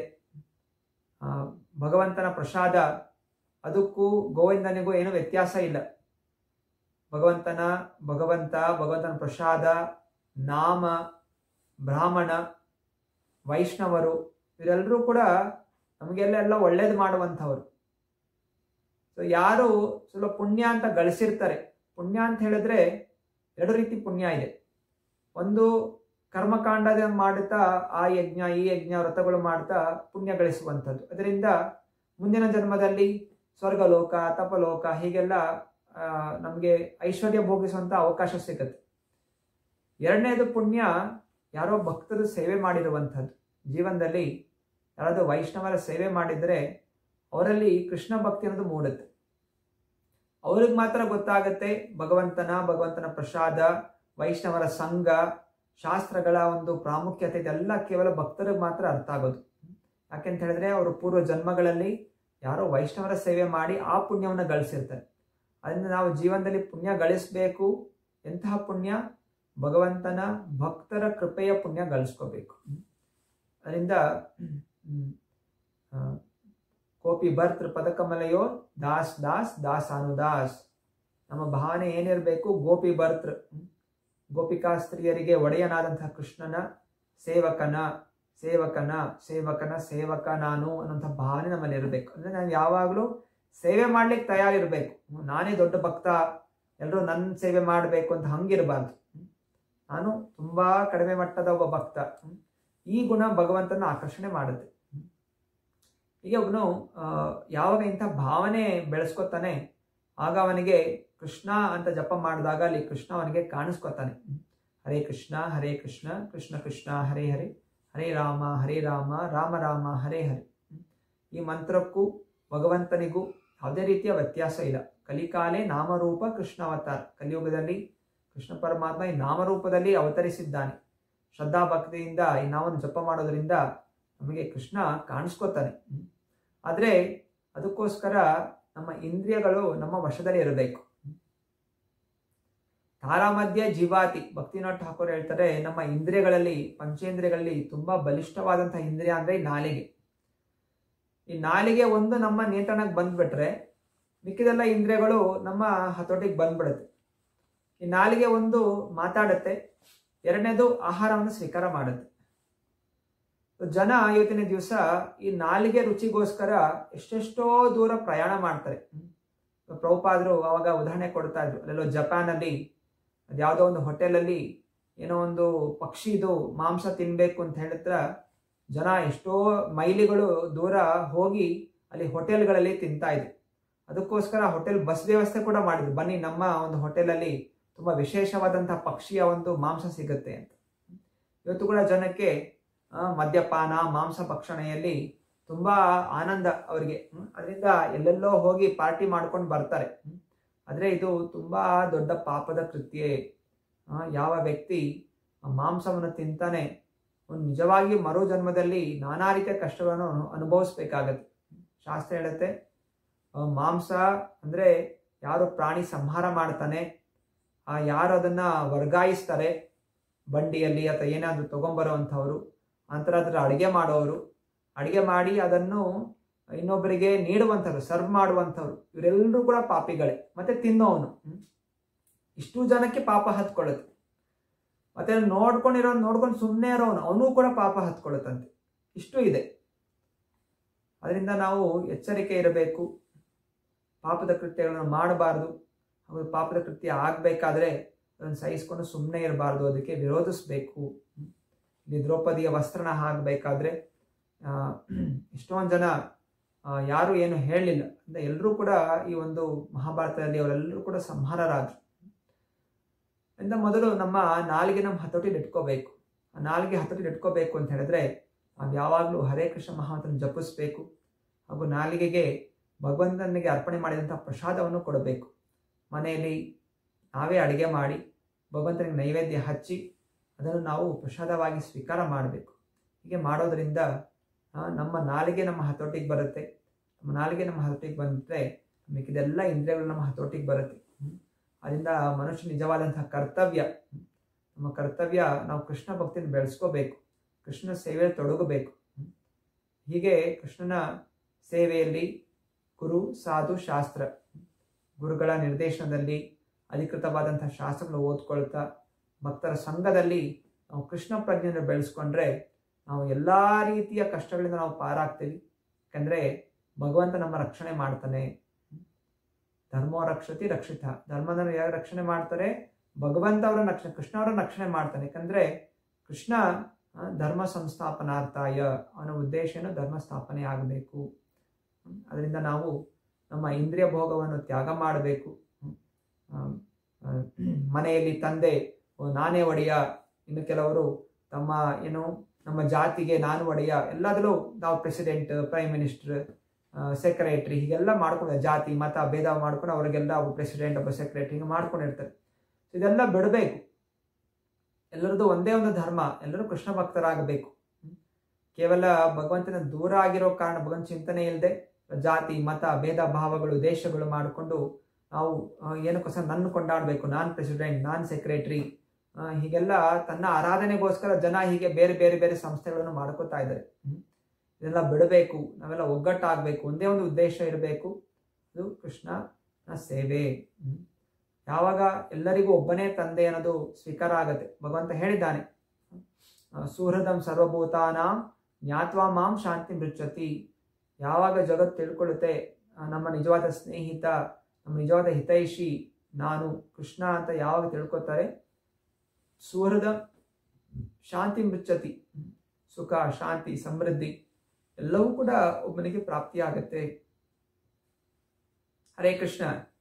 ಭಗವಂತನ ಪ್ರಸಾದ ಅದಕ್ಕೂ ಗೋವಿಂದನಿಗೂ ಏನು ವ್ಯತ್ಯಾಸ ಇಲ್ಲ ಭಗವಂತನ ಭಗವಂತ ಭಗವಂತನ ಪ್ರಸಾದ ನಾಮ ಬ್ರಾಹ್ಮಣ ವೈಷ್ಣವರು ಇವರೆಲ್ಲರೂ ಕೂಡ ನಮಗೆಲ್ಲ ಎಲ್ಲ ಒಳ್ಳೇದು ಮಾಡುವಂಥವ್ರು ಸೊ ಯಾರು ಸ್ವಲ್ಪ ಪುಣ್ಯ ಅಂತ ಗಳಿಸಿರ್ತಾರೆ ಪುಣ್ಯ ಅಂತ ಹೇಳಿದ್ರೆ ಎರಡು ರೀತಿ ಪುಣ್ಯ ಇದೆ ಒಂದು ಕರ್ಮಕಾಂಡದ ಮಾಡ್ತಾ ಆ ಯಜ್ಞ ಈ ಯಜ್ಞ ವ್ರತಗಳು ಮಾಡ್ತಾ ಪುಣ್ಯ ಗಳಿಸುವಂಥದ್ದು ಅದರಿಂದ ಮುಂದಿನ ಜನ್ಮದಲ್ಲಿ ಸ್ವರ್ಗಲೋಕ ತಪಲೋಕ ಹೀಗೆಲ್ಲ ನಮಗೆ ಐಶ್ವರ್ಯ ಭೋಗಿಸುವಂಥ ಅವಕಾಶ ಸಿಗುತ್ತೆ ಎರಡನೇದು ಪುಣ್ಯ ಯಾರೋ ಭಕ್ತರು ಸೇವೆ ಮಾಡಿರುವಂಥದ್ದು ಜೀವನದಲ್ಲಿ ಯಾರಾದರೂ ವೈಷ್ಣವರ ಸೇವೆ ಮಾಡಿದರೆ ಅವರಲ್ಲಿ ಕೃಷ್ಣ ಭಕ್ತಿ ಅನ್ನೋದು ಮೂಡುತ್ತೆ ಅವ್ರಿಗೆ ಮಾತ್ರ ಗೊತ್ತಾಗತ್ತೆ ಭಗವಂತನ ಭಗವಂತನ ಪ್ರಸಾದ ವೈಷ್ಣವರ ಸಂಘ ಶಾಸ್ತ್ರಗಳ ಒಂದು ಪ್ರಾಮುಖ್ಯತೆ ಇದೆಲ್ಲ ಕೇವಲ ಭಕ್ತರಿಗೆ ಮಾತ್ರ ಅರ್ಥ ಆಗೋದು ಯಾಕೆಂತ ಹೇಳಿದ್ರೆ ಅವರು ಪೂರ್ವ ಜನ್ಮಗಳಲ್ಲಿ ಯಾರೋ ವೈಷ್ಣವರ ಸೇವೆ ಮಾಡಿ ಆ ಪುಣ್ಯವನ್ನು ಗಳಿಸಿರ್ತಾರೆ ಅದರಿಂದ ನಾವು ಜೀವನದಲ್ಲಿ ಪುಣ್ಯ ಗಳಿಸಬೇಕು ಎಂತಹ ಪುಣ್ಯ ಭಗವಂತನ ಭಕ್ತರ ಕೃಪೆಯ ಪುಣ್ಯ ಗಳಿಸ್ಕೋಬೇಕು ಅದರಿಂದ ಕೋಪಿ ಭರ್ತೃ ಪದಕಮಲೆಯೋ ದಾಸ್ ದಾಸ್ ದಾಸ್ ಅನುದಾಸ್ ನಮ್ಮ ಭಾವನೆ ಏನಿರಬೇಕು ಗೋಪಿ ಭರ್ತೃ ಗೋಪಿಕಾ ಸ್ತ್ರೀಯರಿಗೆ ಒಡೆಯನಾದಂತಹ ಕೃಷ್ಣನ ಸೇವಕನ ಸೇವಕನ ಸೇವಕನ ಸೇವಕ ನಾನು ಅನ್ನೋಂಥ ಭಾವನೆ ನಮ್ಮಲ್ಲಿ ಇರಬೇಕು ಅಂದ್ರೆ ನಾನು ಯಾವಾಗಲೂ ಸೇವೆ ಮಾಡ್ಲಿಕ್ಕೆ ತಯಾರಿರ್ಬೇಕು ನಾನೇ ದೊಡ್ಡ ಭಕ್ತ ಎಲ್ಲರೂ ನನ್ನ ಸೇವೆ ಮಾಡಬೇಕು ಅಂತ ಹಂಗಿರಬಾರ್ದು ನಾನು ತುಂಬಾ ಕಡಿಮೆ ಮಟ್ಟದ ಒಬ್ಬ ಭಕ್ತ ಈ ಗುಣ ಭಗವಂತನ ಆಕರ್ಷಣೆ ಮಾಡುತ್ತೆ ಈಗ ಅವನು ಯಾವಾಗ ಇಂಥ ಭಾವನೆ ಬೆಳೆಸ್ಕೊತಾನೆ ಆಗ ಅವನಿಗೆ ಕೃಷ್ಣ ಅಂತ ಜಪ ಮಾಡಿದಾಗ ಅಲ್ಲಿ ಕೃಷ್ಣ ಅವನಿಗೆ ಕಾಣಿಸ್ಕೊತಾನೆ ಹರೇ ಕೃಷ್ಣ ಹರೇ ಕೃಷ್ಣ ಕೃಷ್ಣ ಕೃಷ್ಣ ಹರೇ ಹರೇ ಹರೇ ರಾಮ ಹರೇ ರಾಮ ರಾಮ ರಾಮ ಹರೇ ಹರೇ ಈ ಮಂತ್ರಕ್ಕೂ ಭಗವಂತನಿಗೂ ಯಾವುದೇ ರೀತಿಯ ವ್ಯತ್ಯಾಸ ಇಲ್ಲ ಕಲಿಕಾಲೆ ನಾಮರೂಪ ಕೃಷ್ಣ ಅವತಾರ ಕಲಿಯುಗದಲ್ಲಿ ಕೃಷ್ಣ ಪರಮಾತ್ಮ ಈ ನಾಮರೂಪದಲ್ಲಿ ಅವತರಿಸಿದ್ದಾನೆ ಶ್ರದ್ಧಾ ಭಕ್ತಿಯಿಂದ ಈ ನಾವನ್ನು ಜಪ ಮಾಡೋದ್ರಿಂದ ನಮಗೆ ಕೃಷ್ಣ ಕಾಣಿಸ್ಕೋತಾನೆ ಆದರೆ ಅದಕ್ಕೋಸ್ಕರ ನಮ್ಮ ಇಂದ್ರಿಯಗಳು ನಮ್ಮ ವಶದಲ್ಲಿ ಇರಬೇಕು ತಾರಾ ಮಧ್ಯೆ ಜೀವಾತಿ ಭಕ್ತಿನಾಥ್ ಠಾಕೂರ್ ಹೇಳ್ತಾರೆ ನಮ್ಮ ಇಂದ್ರಿಯಗಳಲ್ಲಿ ಪಂಚೇಂದ್ರಿಯಗಳಲ್ಲಿ ತುಂಬಾ ಬಲಿಷ್ಠವಾದಂತಹ ಇಂದ್ರಿಯ ಅಂದ್ರೆ ಈ ನಾಲಿಗೆ ಈ ನಾಲಿಗೆ ಒಂದು ನಮ್ಮ ನಿಯಂತ್ರಣಕ್ಕೆ ಬಂದ್ಬಿಟ್ರೆ ಮಿಕ್ಕಿದೆಲ್ಲ ಇಂದ್ರಿಯಗಳು ನಮ್ಮ ಹತೋಟಿಗೆ ಬಂದ್ಬಿಡುತ್ತೆ ಈ ನಾಲಿಗೆ ಒಂದು ಮಾತಾಡುತ್ತೆ ಎರಡನೇದು ಆಹಾರವನ್ನು ಸ್ವೀಕಾರ ಮಾಡುತ್ತೆ ಜನ ಇವತ್ತಿನ ದಿವಸ ಈ ನಾಲಿಗೆ ರುಚಿಗೋಸ್ಕರ ಎಷ್ಟೆಷ್ಟೋ ದೂರ ಪ್ರಯಾಣ ಮಾಡ್ತಾರೆ ಪ್ರಭುಪಾದರು ಅವಾಗ ಉದಾಹರಣೆ ಕೊಡ್ತಾ ಇದ್ರು ಅಲ್ಲೆಲ್ಲೋ ಜಪಾನಲ್ಲಿ ಅದ್ಯಾವುದೋ ಒಂದು ಹೋಟೆಲಲ್ಲಿ ಏನೋ ಒಂದು ಪಕ್ಷಿದು ಮಾಂಸ ತಿನ್ಬೇಕು ಅಂತ ಹೇಳಿದ್ರೆ ಜನ ಎಷ್ಟೋ ಮೈಲಿಗಳು ದೂರ ಹೋಗಿ ಅಲ್ಲಿ ಹೋಟೆಲ್ಗಳಲ್ಲಿ ತಿಂತಾ ಇದ್ರು ಅದಕ್ಕೋಸ್ಕರ ಹೋಟೆಲ್ ಬಸ್ ವ್ಯವಸ್ಥೆ ಕೂಡ ಮಾಡಿದ್ರು ಬನ್ನಿ ನಮ್ಮ ಒಂದು ಹೋಟೆಲಲ್ಲಿ ತುಂಬಾ ವಿಶೇಷವಾದಂತಹ ಪಕ್ಷಿಯ ಒಂದು ಮಾಂಸ ಸಿಗುತ್ತೆ ಅಂತ ಇವತ್ತು ಕೂಡ ಜನಕ್ಕೆ ಮದ್ಯಪಾನ ಮಾಂಸ ಭಕ್ಷಣೆಯಲ್ಲಿ ತುಂಬಾ ಆನಂದ ಅವರಿಗೆ ಅದರಿಂದ ಎಲ್ಲೆಲ್ಲೋ ಹೋಗಿ ಪಾರ್ಟಿ ಮಾಡ್ಕೊಂಡು ಬರ್ತಾರೆ ಆದರೆ ಇದು ತುಂಬಾ ದೊಡ್ಡ ಪಾಪದ ಕೃತ್ಯ ಯಾವ ವ್ಯಕ್ತಿ ಮಾಂಸವನ್ನು ತಿಂತಾನೆ ಒಂದು ನಿಜವಾಗಿ ಮರು ಜನ್ಮದಲ್ಲಿ ನಾನಾ ರೀತಿಯ ಕಷ್ಟಗಳನ್ನು ಅನುಭವಿಸ್ಬೇಕಾಗತ್ತೆ ಶಾಸ್ತ್ರ ಹೇಳುತ್ತೆ ಮಾಂಸ ಅಂದ್ರೆ ಯಾರು ಪ್ರಾಣಿ ಸಂಹಾರ ಮಾಡ್ತಾನೆ ಯಾರು ಅದನ್ನ ವರ್ಗಾಯಿಸ್ತಾರೆ ಬಂಡಿಯಲ್ಲಿ ಅಥವಾ ಏನಾದರೂ ತಗೊಂಬರೋ ಅಂಥವ್ರು ನಂತರ ಅದರ ಅಡುಗೆ ಮಾಡೋರು ಅಡುಗೆ ಮಾಡಿ ಅದನ್ನು ಇನ್ನೊಬ್ಬರಿಗೆ ನೀಡುವಂಥವ್ರು ಸರ್ವ್ ಮಾಡುವಂಥವ್ರು ಇವರೆಲ್ಲರೂ ಕೂಡ ಪಾಪಿಗಳೇ ಮತ್ತೆ ತಿನ್ನೋವನು ಇಷ್ಟು ಜನಕ್ಕೆ ಪಾಪ ಹತ್ಕೊಳ್ಳುತ್ತೆ ಮತ್ತೆ ನೋಡ್ಕೊಂಡಿರೋ ನೋಡ್ಕೊಂಡು ಸುಮ್ಮನೆ ಇರೋನು ಅವನು ಕೂಡ ಪಾಪ ಹತ್ಕೊಳ್ಳುತ್ತಂತೆ ಇಷ್ಟು ಇದೆ ಅದರಿಂದ ನಾವು ಎಚ್ಚರಿಕೆ ಇರಬೇಕು ಪಾಪದ ಕೃತ್ಯಗಳನ್ನು ಮಾಡಬಾರ್ದು ಹಾಗೂ ಪಾಪದ ಕೃತ್ಯ ಆಗಬೇಕಾದ್ರೆ ಅದನ್ನು ಸಹಿಸ್ಕೊಂಡು ಸುಮ್ಮನೆ ಇರಬಾರ್ದು ಅದಕ್ಕೆ ವಿರೋಧಿಸ್ಬೇಕು ಇಲ್ಲಿ ದ್ರೌಪದಿಯ ವಸ್ತ್ರನ ಹಾಕಬೇಕಾದ್ರೆ ಎಷ್ಟೊಂದು ಜನ ಯಾರು ಏನು ಹೇಳಲಿಲ್ಲ ಅಂದರೆ ಎಲ್ಲರೂ ಕೂಡ ಈ ಒಂದು ಮಹಾಭಾರತದಲ್ಲಿ ಅವರೆಲ್ಲರೂ ಕೂಡ ಸಂಹಾರರಾದ್ರು ಇಂದ ಮೊದಲು ನಮ್ಮ ನಾಲಿಗೆ ನಮ್ಮ ಹತೋಟಿಲಿ ಇಟ್ಕೋಬೇಕು ಆ ನಾಲಿಗೆ ಹತೋಟಿಲಿ ಇಟ್ಕೋಬೇಕು ಅಂತ ಹೇಳಿದ್ರೆ ನಾವು ಯಾವಾಗಲೂ ಹರೇ ಕೃಷ್ಣ ಮಹಾಮಂತ್ರನ ಜಪಿಸ್ಬೇಕು ಹಾಗೂ ನಾಲಿಗೆಗೆ ಭಗವಂತನಿಗೆ ಅರ್ಪಣೆ ಮಾಡಿದಂಥ ಪ್ರಸಾದವನ್ನು ಕೊಡಬೇಕು ಮನೆಯಲ್ಲಿ ನಾವೇ ಅಡುಗೆ ಮಾಡಿ ಭಗವಂತನಿಗೆ ನೈವೇದ್ಯ ಹಚ್ಚಿ ಅದನ್ನು ನಾವು ಪ್ರಸಾದವಾಗಿ ಸ್ವೀಕಾರ ಮಾಡಬೇಕು ಹೀಗೆ ಮಾಡೋದರಿಂದ ನಮ್ಮ ನಾಲಿಗೆ ನಮ್ಮ ಹತೋಟಿಗೆ ಬರುತ್ತೆ ನಮ್ಮ ನಾಲಿಗೆ ನಮ್ಮ ಹತೋಟಿಗೆ ಬಂದರೆ ಮಿಕ್ಕಿದೆಲ್ಲ ಇಂದ್ರಿಯಗಳು ನಮ್ಮ ಹತೋಟಿಗೆ ಬರುತ್ತೆ ಅದರಿಂದ ಮನುಷ್ಯ ನಿಜವಾದಂತಹ ಕರ್ತವ್ಯ ನಮ್ಮ ಕರ್ತವ್ಯ ನಾವು ಕೃಷ್ಣ ಭಕ್ತಿನ ಬೆಳೆಸ್ಕೋಬೇಕು ಕೃಷ್ಣ ಸೇವೆಯಲ್ಲಿ ತೊಡಗಬೇಕು ಹೀಗೆ ಕೃಷ್ಣನ ಸೇವೆಯಲ್ಲಿ ಗುರು ಸಾಧು ಶಾಸ್ತ್ರ ಗುರುಗಳ ನಿರ್ದೇಶನದಲ್ಲಿ ಅಧಿಕೃತವಾದಂತಹ ಶಾಸ್ತ್ರಗಳು ಓದ್ಕೊಳ್ತಾ ಭಕ್ತರ ಸಂಘದಲ್ಲಿ ನಾವು ಕೃಷ್ಣ ಪ್ರಜ್ಞೆಯನ್ನು ಬೆಳೆಸ್ಕೊಂಡ್ರೆ ನಾವು ಎಲ್ಲ ರೀತಿಯ ಕಷ್ಟಗಳಿಂದ ನಾವು ಪಾರಾಗ್ತೀವಿ ಯಾಕಂದರೆ ಭಗವಂತ ನಮ್ಮ ರಕ್ಷಣೆ ಮಾಡ್ತಾನೆ ಧರ್ಮೋ ರಕ್ಷತಿ ರಕ್ಷಿತ ಧರ್ಮದ ಯಾರು ರಕ್ಷಣೆ ಮಾಡ್ತಾರೆ ಭಗವಂತ ಅವರ ರಕ್ಷಣೆ ಕೃಷ್ಣ ಅವರ ರಕ್ಷಣೆ ಮಾಡ್ತಾನೆ ಯಾಕಂದ್ರೆ ಕೃಷ್ಣ ಆ, ಧರ್ಮ ಸಂಸ್ಥಾಪನಾರ್ಥಾಯ ಅವನ ಉದ್ದೇಶ ಏನು ಧರ್ಮ ಸ್ಥಾಪನೆ ಆಗಬೇಕು ಅದರಿಂದ ನಾವು ನಮ್ಮ ಇಂದ್ರಿಯ ಭೋಗವನ್ನು ತ್ಯಾಗ ಮಾಡಬೇಕು ಮನೆಯಲ್ಲಿ ತಂದೆ ಓ, ನಾನೇ ಒಡೆಯ ಇನ್ನು ಕೆಲವರು ತಮ್ಮ ಏನು ನಮ್ಮ ಜಾತಿಗೆ ನಾನು ಒಡೆಯ ಎಲ್ಲದರಲ್ಲೂ ನಾವು ಪ್ರೆಸಿಡೆಂಟ್ ಪ್ರೈಮ್ ಮಿನಿಸ್ಟರ್ ಸೆಕ್ರೆಟರಿ ಹೀಗೆಲ್ಲ ಮಾಡ್ಕೊಂಡು ಜಾತಿ ಮತ ಭೇದ ಮಾಡ್ಕೊಂಡು ಅವರಿಗೆಲ್ಲ ಒಬ್ಬ ಪ್ರೆಸಿಡೆಂಟ್ ಒಬ್ಬ ಸೆಕ್ರೆಟರಿ ಹಿಂಗೆ ಮಾಡ್ಕೊಂಡಿರ್ತಾರೆ ಇದೆಲ್ಲ ಬಿಡಬೇಕು ಎಲ್ಲರದ್ದು ಒಂದೇ ಒಂದು ಧರ್ಮ ಎಲ್ಲರೂ ಕೃಷ್ಣ ಭಕ್ತರಾಗಬೇಕು ಹ್ಮ್. ಕೇವಲ ಭಗವಂತನ ದೂರ ಆಗಿರೋ ಕಾರಣ ಭಗವಂತ ಚಿಂತನೆ ಇಲ್ಲದೆ ಜಾತಿ ಮತ ಭೇದ ಭಾವಗಳು ದೇಶಗಳು ಮಾಡಿಕೊಂಡು ನಾವು ಆ, ಏನಕ್ಕೋಸ್ಕರ ನನ್ನ ಕೊಂಡಾಡಬೇಕು ನಾನು ಪ್ರೆಸಿಡೆಂಟ್ ನಾನು ಸೆಕ್ರೆಟರಿ ಹೀಗೆಲ್ಲ ತನ್ನ ಆರಾಧನೆಗೋಸ್ಕರ ಜನ ಹೀಗೆ ಬೇರೆ ಬೇರೆ ಬೇರೆ ಸಂಸ್ಥೆಗಳನ್ನು ಮಾಡ್ಕೋತಾ ಇದ್ದಾರೆ ಹ್ಮ್. ಇದೆಲ್ಲ ಬಿಡಬೇಕು ನಾವೆಲ್ಲ ಒಗ್ಗಟ್ಟಾಗಬೇಕು ಒಂದೇ ಒಂದು ಉದ್ದೇಶ ಇರಬೇಕು ಅದು ಕೃಷ್ಣನ ಸೇವೆ ಹ್ಮ್. ಯಾವಾಗ ಎಲ್ಲರಿಗೂ ಒಬ್ಬನೇ ತಂದೆ ಅನ್ನೋದು ಸ್ವೀಕಾರ ಆಗತ್ತೆ ಭಗವಂತ ಹೇಳಿದ್ದಾನೆ ಆ, ಸುಹೃದಂ ಸರ್ವಭೂತಾನಾಂ ಜ್ಞಾತ್ವಾ ಮಾಂ ಶಾಂತಿ ಮೃಚ್ಛತಿ ಯಾವಾಗ ಜಗತ್ತು ತಿಳ್ಕೊಳ್ಳುತ್ತೆ ಆ, ನಮ್ಮ ನಿಜವಾದ ಸ್ನೇಹಿತ ನಮ್ಮ ನಿಜವಾದ ಹಿತೈಷಿ ನಾನು ಕೃಷ್ಣ ಅಂತ ಯಾವಾಗ ತಿಳ್ಕೊತಾರೆ ಸುಹೃದ ಶಾಂತಿ ಮೃಚ್ಛತಿ ಹ್ಮ್. ಸುಖ ಶಾಂತಿ ಸಮೃದ್ಧಿ ಎಲ್ಲವೂ ಕೂಡ ಒಬ್ಬನಿಗೆ ಪ್ರಾಪ್ತಿಯಾಗತ್ತೆ ಹರೇ ಕೃಷ್ಣ